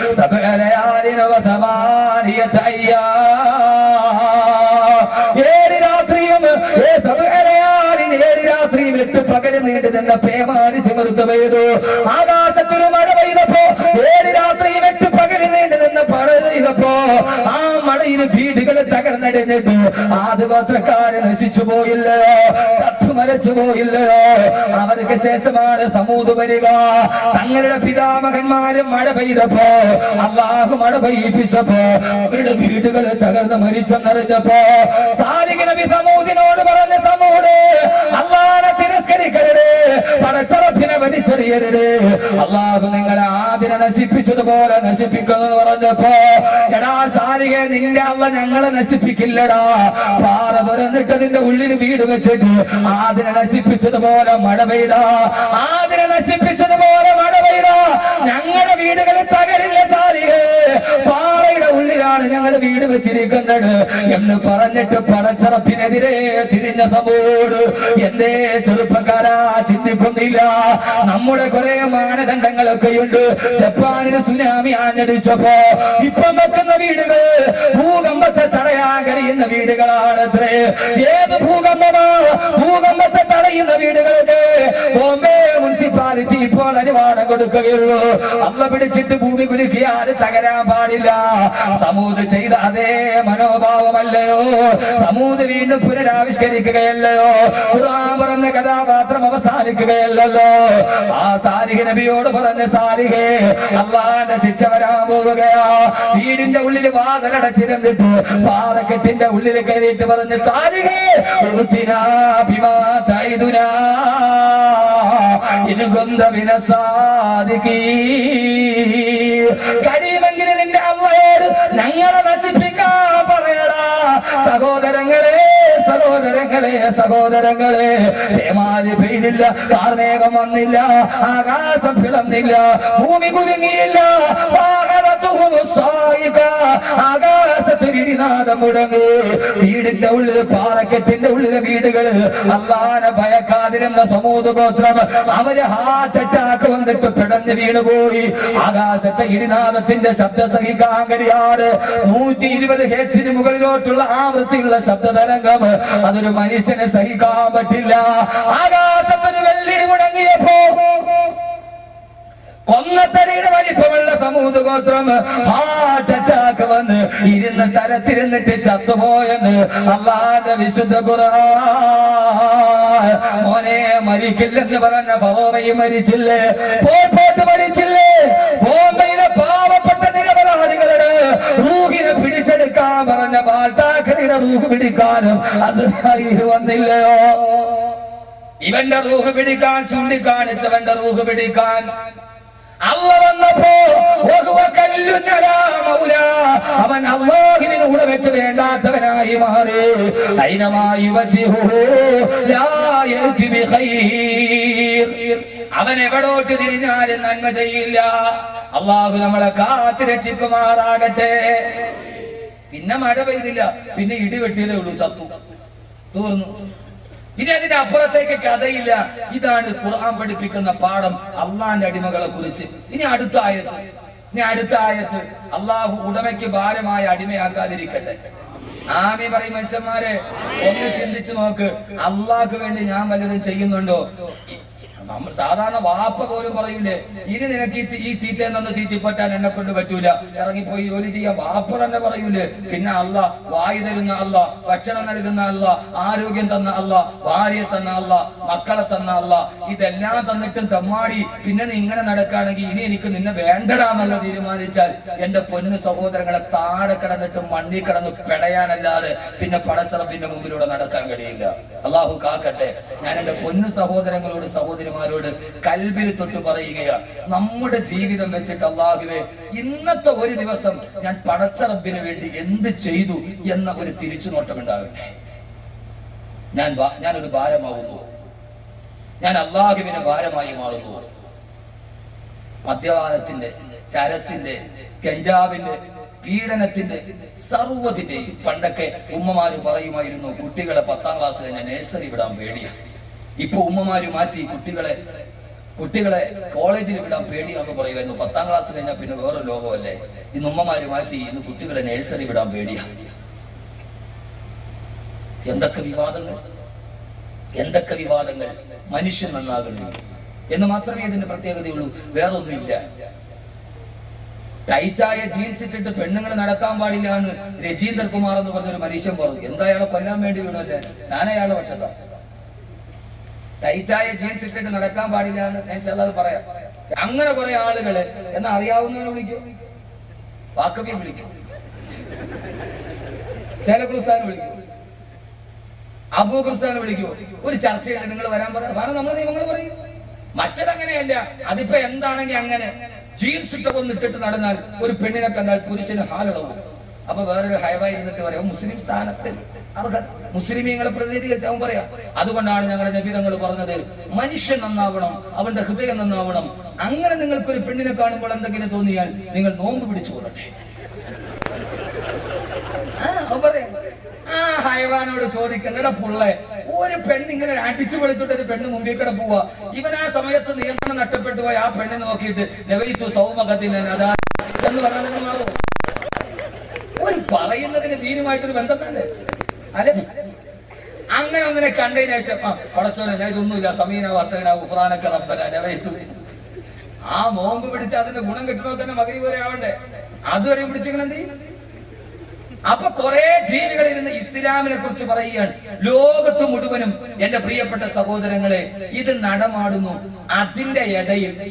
ഏഴ് രാത്രിയും ഏ സബഅലയാലിൻ ഏഴ് രാത്രിയും എട്ട് പകല് നീണ്ടു നിന്ന പേമാരി തിമിർത്ത് പെയ്തു ആകാശത്തൊരു മഴ പെയ്തപ്പോ ഏഴ് രാത്രിയും എട്ട് പകല് നീണ്ടു നിന്ന മഴ പെയ്തപ്പോ ആ മഴയിൽ വീടുകൾ തകർന്നടിഞ്ഞിട്ട് ആദ്യഗോത്രക്കാര് നശിച്ചു പോയില്ലയോ ചത്തു മരച്ചു പോയില്ലയോ അവർക്ക് ശേഷമാണ് സമൂത് വരിക തങ്ങളുടെ പിതാമകന്മാരും മഴ പെയ്തപ്പോ അള്ളാഹു മഴ പെയ്യിപ്പിച്ചപ്പോ അവരുടെ വീടുകൾ തകർന്ന് മരിച്ചെന്നറിഞ്ഞപ്പോ സാലിക നബി സമൂതിനോട് പറഞ്ഞ സമൂട് അള്ളാനെ തിരസ്കരിക്കരുത് പടച്ചറപ്പിനെ വലിച്ചെറിയരുത് അള്ളാഹു നിങ്ങളെ ആദിനെ നശിപ്പിച്ചതുപോലെ നശിപ്പിക്കുന്നു പറഞ്ഞപ്പോ എടാ സാലിക നിന്റെ അള്ള ഞങ്ങളെ നശിപ്പിക്കില്ലടാ പാറ തുറന്നിട്ട് അതിന്റെ ഉള്ളിൽ വീട് വെച്ചിട്ട് ആദിനെ നശിപ്പിച്ചതുപോലെ മഴ പെയ്ത ആദിനെ നശിപ്പിച്ചതുപോലെ മഴ പെയ്ത ഞങ്ങളുടെ വീടുകളിൽ തകരില്ല സാലികേ പാറയുടെ ഉള്ളിലാണ് ഞങ്ങളുടെ വീട് വെച്ചിരിക്കുന്നത് എന്ന് പറഞ്ഞിട്ട് പടച്ചറപ്പിനെതിരെ തിരിഞ്ഞ സമൂട് എന്തേ ചെറുപ്പക്കാരാ ചിന്തിക്കുന്നില്ല നമ്മുടെ കുറെ മാനദണ്ഡങ്ങളൊക്കെയുണ്ട് ജപ്പാനിന് സുനാമി ആഞ്ഞടിച്ചപ്പോ ഇപ്പം വെക്കുന്ന വീടുകൾ ഭൂകമ്പത്തെ തടയാൻ കഴിയുന്ന വീടുകളാണ് അത്രേ ഏത് ഭൂകമ്പമാ ഭൂകമ്പത്തെ തടയുന്ന വീടുകൾക്ക് ബോംബെ മുനിസിപ്പാലിറ്റി ഇപ്പോൾ അനുവാദം കൊടുക്കുകയുള്ളൂ അമ്മ പിടിച്ചിട്ട് ഭൂമി കുലുക്കിയാൽ തകരാൻ പാടില്ല സമൂത് ചെയ്ത അതേ മനോഭാവമല്ലയോ സമൂത് വീണ്ടും പുനരാവിഷ്കരിക്കുകയല്ലയോ ഖുർആൻ പറഞ്ഞ കഥാപാത്രം അവസാനിക്കുകയല്ലല്ലോ ആ സാലിഹ നബിയോട് പറഞ്ഞ സാലിഹേ അള്ളാന്റെ ശിക്ഷ വരാൻ പോവുകയാ വീടിന്റെ ഉള്ളിൽ വാതിലടച്ചിരുന്നിട്ട് പാറക്കെട്ടിന്റെ ഉള്ളിൽ കയറിയിട്ട് പറഞ്ഞ സാലിഹേ ഉത്തിനാ ബിമാ തൈദുനാ ഇൻ കുന്ത മിന സാദിഖീൻ കഴിയുമെങ്കിൽ നിന്റെ അള്ളയോട് ഞങ്ങളെ നശിപ്പിക്കാൻ പറയടാ സഹോദരങ്ങളെ സഹോദരങ്ങളെ സഹോദരങ്ങളെ തേമാരി പെയ്തില്ല കാർമേഘം വന്നില്ല ആകാശം പിളർന്നില്ല ഭൂമി കുലുങ്ങിയില്ല വാഹനത്തുഹും സായിക. ആകാശത്തിൽ ഇടിനാദം മുടങ്ങി വീടിന്റെ ഉള്ളിൽ പാറക്കെട്ടിന്റെ ഉള്ളിലെ വീടുകള് അള്ളാനെ ഭയക്കാതിരുന്ന സമൂഹ ഗോത്രം അവര് ഹാർട്ട് അറ്റാക്ക് വന്നിട്ട് പിടഞ്ഞു വീണുപോയി ആകാശത്തെ ഇടിനാദത്തിന്റെ ശബ്ദം സഹിക്കാൻ കഴിയാതെ നൂറ്റി ഇരുപത് ഹെഡ്സിന് മുകളിലോട്ടുള്ള ആവൃത്തിയുള്ള ശബ്ദ തരംഗം അതൊരു മനുഷ്യനെ സഹിക്കാൻ പറ്റില്ല ആകാശത്തിന് വെള്ളിടി മുടങ്ങിയപ്പോ കൊന്നത്തടിയുടെ വലിപ്പമുള്ള സമൂത് ഗോത്രം ഹാർട്ട് അറ്റാക്ക് വന്ന് ഇരുന്ന സ്ഥലത്തിരുന്നിട്ട് ചത്തുപോയെന്ന് അള്ളാന്റെ വിശുദ്ധ ഖുർആൻ മോനെ മരിക്കില്ലെന്ന് പറഞ്ഞ ഫറോവയും മരിച്ചില്ലേ പോയിട്ട് മരിച്ചില്ലേ ബോംബെയിലെ പാവപ്പെട്ട നിരപരാധികളുടെ റൂഹിനെ പിടിച്ചെടുക്കാൻ പറഞ്ഞ ബാട്ടാക്കരുടെ റൂഹ് പിടിക്കാനും അത് വന്നില്ലയോ ഇവന്റെ റൂഹ് പിടിക്കാൻ ചൂണ്ടിക്കാണിച്ചവന്റെ റൂഹ് പിടിക്കാൻ അള്ള വന്നപ്പോ വഹുവ കല്ലുന്നലാ മൗലാ. അവൻ അള്ളാഹുവിന് ഉടമയ്ക്ക് വേണ്ടാത്തവനായി മാറി അയിനമായി വജ്ഹുഹു ലാ യഅതി ബിഖൈർ. അവൻ എവിടോട്ട് തിരിഞ്ഞാലും നന്മ ചെയ്യില്ല അള്ളാഹു നമ്മളെ കാത്തു രക്ഷിക്കുമാറാകട്ടെ പിന്നെ മഴ പെയ്തില്ല പിന്നെ ഇടി വെട്ടിയതേ ഉള്ളൂ ചത്തു തീർന്നു ഇനി അതിന്റെ അപ്പുറത്തേക്ക് കഥയില്ല ഇതാണ് ഖുർആൻ പഠിപ്പിക്കുന്ന പാഠം അള്ളാന്റെ അടിമകളെ കുറിച്ച് ഇനി അടുത്ത ആയത്ത് ഇനി അടുത്ത ആയത്ത് അള്ളാഹു ഉടമയ്ക്ക് ഭാരമായ അടിമയാക്കാതിരിക്കട്ടെ ആമി പറയും മനുഷ്യന്മാരെ ഒന്ന് ചിന്തിച്ചു നോക്ക് അള്ളാഹ്ക്ക് വേണ്ടി ഞാൻ വല്ലതും ചെയ്യുന്നുണ്ടോ നമ്മൾ സാധാരണ വാപ്പ പോലും പറയൂലേ ഇനി നിനക്ക് ഈ തീ- ഈ തീറ്റ നിന്ന് തീറ്റിപ്പറ്റാൻ എന്നെ കൊണ്ട് പറ്റൂല ഇറങ്ങിപ്പോയി ജോലി ചെയ്യാൻ വാപ്പ തന്നെ പറയൂലേ പിന്നെ അല്ല വായു തരുന്ന അല്ല ഭക്ഷണം നൽകുന്ന അല്ല ആരോഗ്യം തന്ന അല്ല ഭാര്യയെ തന്ന അല്ല മക്കളെ തന്ന അല്ല ഇതെല്ലാം തന്നിട്ടും തമ്മാടി പിന്നെ നീ ഇങ്ങനെ നടക്കുകയാണെങ്കിൽ ഇനി എനിക്ക് നിന്നെ വേണ്ടടാന്നല്ല തീരുമാനിച്ചാൽ എന്റെ പൊന്നു സഹോദരങ്ങളെ താഴെ കിടന്നിട്ട് മണ്ണി കിടന്ന് പെടയാനല്ലാതെ പിന്നെ പടച്ചറപ്പിന്റെ മുമ്പിലൂടെ നടക്കാൻ കഴിയില്ല അള്ളാഹു കാക്കട്ടെ ഞാൻ എന്റെ പൊന്നു സഹോദരങ്ങളോട് സഹോദരിമാരോട് കൽബിൽ തൊട്ട് പറയുകയാ നമ്മുടെ ജീവിതം വെച്ചിട്ട് അള്ളാഹുവെ ഇന്നത്തെ ഒരു ദിവസം ഞാൻ പടച്ചറബിന് വേണ്ടി എന്ത് ചെയ്തു എന്ന ഒരു തിരിച്ചുനോട്ടം ഉണ്ടാകട്ടെ ഞാൻ ഭാ- ഞാനൊരു ഭാരമാവുന്നു ഞാൻ അള്ളാഹുവിന് ഭാരമായി മാറുന്നു മദ്യപാനത്തിന്റെ ചരസിന്റെ ഗഞ്ചാവിന്റെ പീഡനത്തിന്റെ സർവ്വതിന്റെയും പണ്ടൊക്കെ ഉമ്മമാര് പറയുമായിരുന്നു കുട്ടികളെ പത്താം ക്ലാസ് കഴിഞ്ഞാൽ നഴ്സറി വിടാൻ പേടിയാ ഇപ്പൊ ഉമ്മമാര് മാറ്റി കുട്ടികളെ കുട്ടികളെ കോളേജിൽ വിടാൻ പേടിയാന്ന് പറയുമായിരുന്നു പത്താം ക്ലാസ് കഴിഞ്ഞാൽ പിന്നെ വേറെ ലോകമല്ലേ ഇന്ന് ഉമ്മമാര് മാറ്റി ഇന്ന് കുട്ടികളെ നഴ്സറി വിടാൻ പേടിയാ എന്തൊക്കെ വിവാദങ്ങൾ എന്തൊക്കെ വിവാദങ്ങൾ മനുഷ്യൻ നന്നാകുന്നു എന്ന് മാത്രമേ ഇതിന്റെ പ്രത്യേകതയുള്ളൂ വേറൊന്നുമില്ല ടൈറ്റായ ജീൻസ് ഇട്ടിട്ട് പെണ്ണുങ്ങൾ നടക്കാൻ പാടില്ല എന്ന് രജീന്ദർ കുമാർ എന്ന് പറഞ്ഞൊരു മനുഷ്യൻ പറഞ്ഞു എന്താ അയാളെ കൊല്ലാൻ വേണ്ടി വീണല്ലേ ഞാൻ അയാളുടെ പക്ഷത്താ ടൈറ്റായ ജീൻസ് ഇട്ടിട്ട് നടക്കാൻ പാടില്ല എന്ന് ഞാൻ ചിലത് പറയാം അങ്ങനെ കുറെ ആളുകള് എന്നാ അറിയാവുന്നവനെ വിളിക്കും വാക്കബിയെ വിളിക്കും ചില ക്രിസ്താനെ വിളിക്കും അബൂ ക്രിസ്താനെ വിളിക്കുമോ ഒരു ചർച്ചയാണ് നിങ്ങൾ വരാൻ പറയാം കാരണം നമ്മൾ നിയമങ്ങൾ പറയും മറ്റതങ്ങനെയല്ല അതിപ്പോ എന്താണെങ്കിൽ അങ്ങനെ ജീൻസ് ഇട്ടൊക്കെ ഇട്ടിട്ട് നടന്നാൽ ഒരു പെണ്ണിനെ കണ്ടാൽ പുരുഷന് ഹാലിടവും അപ്പൊ വേറൊരു ഹൈവായി ഇരുന്നിട്ട് പറയാം മുസ്ലിം സ്ഥാനത്തിൽ അർഹൻ മുസ്ലിമീങ്ങളെ പ്രതിനിധീകരിച്ച് അവൻ പറയാം അതുകൊണ്ടാണ് ഞങ്ങളുടെ നബിതങ്ങൾ പറഞ്ഞത് മനുഷ്യൻ നന്നാവണം അവന്റെ ഹൃദയം നന്നാവണം അങ്ങനെ നിങ്ങൾക്ക് ഒരു പെണ്ണിനെ കാണുമ്പോൾ എന്തെങ്കിലും തോന്നിയാൽ നിങ്ങൾ നോമ്പ് പിടിച്ചു കൊള്ളട്ടെ ആ, അവൻ പറയാം. ആ ഹൈവാനോട് ചോദിക്കണ്ടട പുള്ളെ ഒരു പെണ്ണ് ഇങ്ങനെ അടിച്ചു പൊളിച്ചിട്ട് ഒരു പെണ്ണ് മുമ്പിൽ കൂടെ പോവാ ഇവൻ ആ സമയത്ത് നിയന്ത്രണം നഷ്ടപ്പെട്ടു പോയി ആ പെണ്ണിനെ നോക്കിയിട്ട് നവയിത്തു സൗമകത്തിന് അതാ എന്ന് പറഞ്ഞാൽ മാറുമോ ഒരു പറയുന്നതിന് ദീനുമായിട്ടൊരു ബന്ധം വേണ്ടേ അല്ലെ അങ്ങനെ ഒന്നിനെ കണ്ടതിന് ശേഷം ആ പടച്ചോനെ ഞാൻ ഇതൊന്നുമില്ല സമീന വർത്തകന ഉഫ്രാനൊക്കെ റബ്ബന നവയിത്തു ആ നോമ്പ് പിടിച്ച് അതിന്റെ ഗുണം കിട്ടണോ തന്നെ മകരി പോലെ ആവണ്ടേ അതുവരെ പിടിച്ചിരിക്കണെന്ത് ചെയ്യും അപ്പൊ കുറെ ജീവികൾ ഇരുന്ന് ഇസ്ലാമിനെ കുറിച്ച് പറയുകയാണ് ലോകത്ത് മുഴുവനും എന്റെ പ്രിയപ്പെട്ട സഹോദരങ്ങളെ ഇത് നടമാടുന്നു അതിന്റെ ഇടയിൽ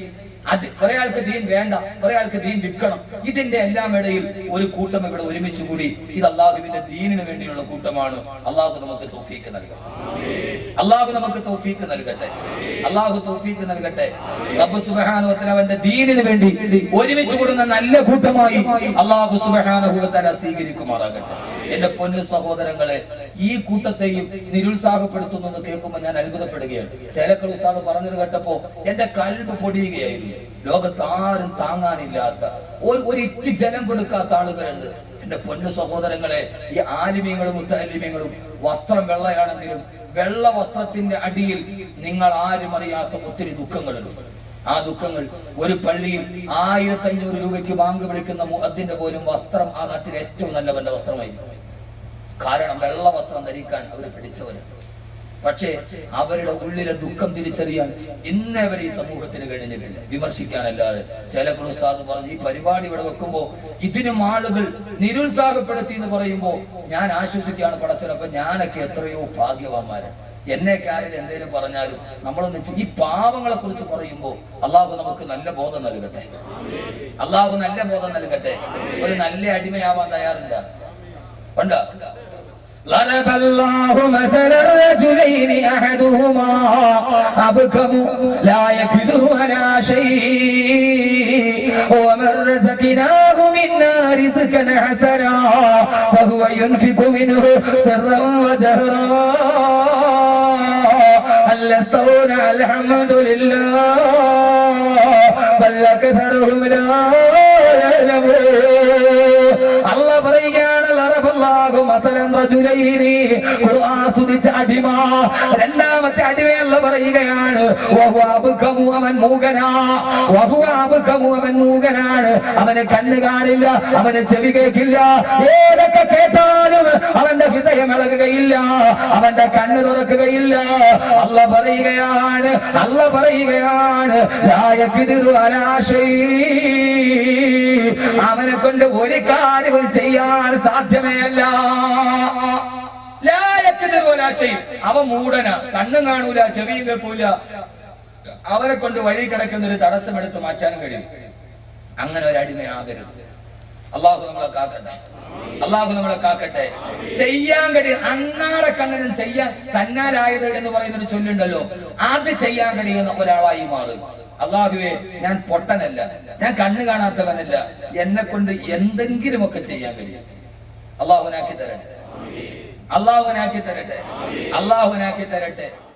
അത് കുറെ ആൾക്ക് ദീൻ വേണ്ട കുറെ ആൾക്ക് ദീൻ വിൽക്കണം ഇതിന്റെ എല്ലാം ഇടയിൽ ഒരു കൂട്ടം ഇവിടെ ഒരുമിച്ച് കൂടി ഇത് അള്ളാഹുവിന്റെ ദീനിന് വേണ്ടിയുള്ള കൂട്ടമാണ് അള്ളാഹു നമുക്ക് തോഫീക്ക് നൽകട്ടെ അള്ളാഹു നമുക്ക് തോഫീക്ക് നൽകട്ടെ അള്ളാഹു തോഫീക്ക് നൽകട്ടെ റബ്ബ് സുബ്ഹാനഹു വതആല അവന്റെ ദീനിന് വേണ്ടി ഒരുമിച്ച് കൂടുന്ന നല്ല കൂട്ടമായി അള്ളാഹു സുബ്ഹാനഹു വതആല സ്വീകരിക്കുമാറാകട്ടെ എന്റെ പൊന്നു സഹോദരങ്ങളെ ഈ കൂട്ടത്തെയും നിരുത്സാഹപ്പെടുത്തുന്നു എന്ന് കേൾക്കുമ്പോൾ ഞാൻ അത്ഭുതപ്പെടുകയാണ് ചേലക്കൽ ഉസ്താദ് പറഞ്ഞത് കേട്ടപ്പോ എന്റെ കൽബ് പൊടിയുകയായിരുന്നു ലോകത്ത് ആരും താങ്ങാനില്ലാത്ത ഒരു ഒരു ഇറ്റ് ജലം കൊടുക്കാത്ത ആളുകളുണ്ട് എന്റെ പൊന്നു സഹോദരങ്ങളെ ഈ ആലിമ്യങ്ങളും മുത്തലിമ്യങ്ങളും വസ്ത്രം വെള്ളയാണെങ്കിലും വെള്ള വസ്ത്രത്തിന്റെ അടിയിൽ നിങ്ങൾ ആരും അറിയാത്ത ഒത്തിരി ദുഃഖങ്ങളുണ്ട് ആ ദുഃഖങ്ങൾ ഒരു പള്ളിയിൽ ആയിരത്തി അഞ്ഞൂറ് രൂപയ്ക്ക് ബാങ്ക് വിളിക്കുന്ന മുഖത്തിന്റെ പോലും വസ്ത്രം ആ നാട്ടിലെ ഏറ്റവും നല്ലവന്റെ വസ്ത്രമായിരുന്നു കാരണം വെള്ള വസ്ത്രം ധരിക്കാൻ അവർ പിടിച്ചവരാണ് പക്ഷേ അവരുടെ ഉള്ളിലെ ദുഃഖം തിരിച്ചറിയാൻ ഇന്നേ വരെ ഈ സമൂഹത്തിന് കഴിഞ്ഞിട്ടില്ല വിമർശിക്കാനല്ലാതെ ചില ഉസ്താദ് പറഞ്ഞു ഈ പരിപാടി ഇവിടെ വെക്കുമ്പോ ഇതിനും ആളുകൾ നിരുത്സാഹപ്പെടുത്തി എന്ന് പറയുമ്പോ ഞാൻ ആശ്വസിക്കുകയാണ് പടച്ചനപ്പൊ ഞാനൊക്കെ എത്രയോ ഭാഗ്യവാന്മാര് എന്നെയൊക്കെ ആരെങ്കിലും എന്തെങ്കിലും പറഞ്ഞാലും നമ്മളൊന്ന് ചി- ഈ പാവങ്ങളെ കുറിച്ച് പറയുമ്പോ അള്ളാഹു നമുക്ക് നല്ല ബോധം നൽകട്ടെ അള്ളാഹു നല്ല ബോധം നൽകട്ടെ ഒരു നല്ല അടിമയാവാൻ തയ്യാറില്ല ഉണ്ട് ضرب الله مثلا رجلين احدهما ابكم لا يقدر على شيء ومن رزقناه منا رزقا حسنا فهو ينفق منه سرا وجهرا هل يستوون الحمد لله بل اكثرهم لا يعلمون الله പറയുകയാണ് ലറബല്ലാഹു മതലൻ റജുലൈനി ഖുർആൻ സ്തുതിച്ച അടിമ രണ്ടാമത്തെ അടിമയല്ല പറയുകയാണ് വഹുവ അബ്കമു അവൻ മൂകനാ വഹുവ അബ്കമു അവൻ മൂകനാണ് അവന് കണ്ണ് കാണില്ല അവന് ചെവി കേൾക്കില്ല ഏതൊക്കെ കേട്ടാലും അവന്റെ ഹൃദയം ഇളകുകയില്ല അവന്റെ കണ്ണ് തുറക്കുകയില്ല അല്ല പറയുകയാണ് അല്ല പറയുകയാണ് ലാ യഖ്ദിറു അലാ ശൈ അവനെ കൊണ്ട് ഒരു കാര്യവും ചെയ്യാൻ സാധ്യമേ അല്ല ലായക്കതിൽ ഒരാശൈ. അവൻ മൂടന കണ്ണും കാണൂല ചെവിയും കേൾക്കൂല അവരെ കൊണ്ട് വഴി കിടക്കുന്ന ഒരു തടസ്സം എടുത്ത് മാറ്റാനും കഴിയും അങ്ങനെ ഒരു അടിമയാകരുത് അള്ളാഹു നമ്മളെ കാക്കട്ടെ അള്ളാഹു നമ്മളെ കാക്കട്ടെ ചെയ്യാൻ കഴിയും അണ്ണാടെ കണ്ണനും ചെയ്യാൻ തന്നാലായത് എന്ന് പറയുന്ന ഒരു ചൊല്ലുണ്ടല്ലോ അത് ചെയ്യാൻ കഴിയുന്ന ഒരാളായി മാറും അള്ളാഹുവേ ഞാൻ പൊട്ടനല്ല ഞാൻ കണ്ണ് കാണാത്തവനല്ല എന്നെ കൊണ്ട് എന്തെങ്കിലുമൊക്കെ ചെയ്യാൻ കഴിയും അള്ളാഹുനാക്കി തരട്ടെ അള്ളാഹുനാക്കി തരട്ടെ അള്ളാഹുനാക്കി തരട്ടെ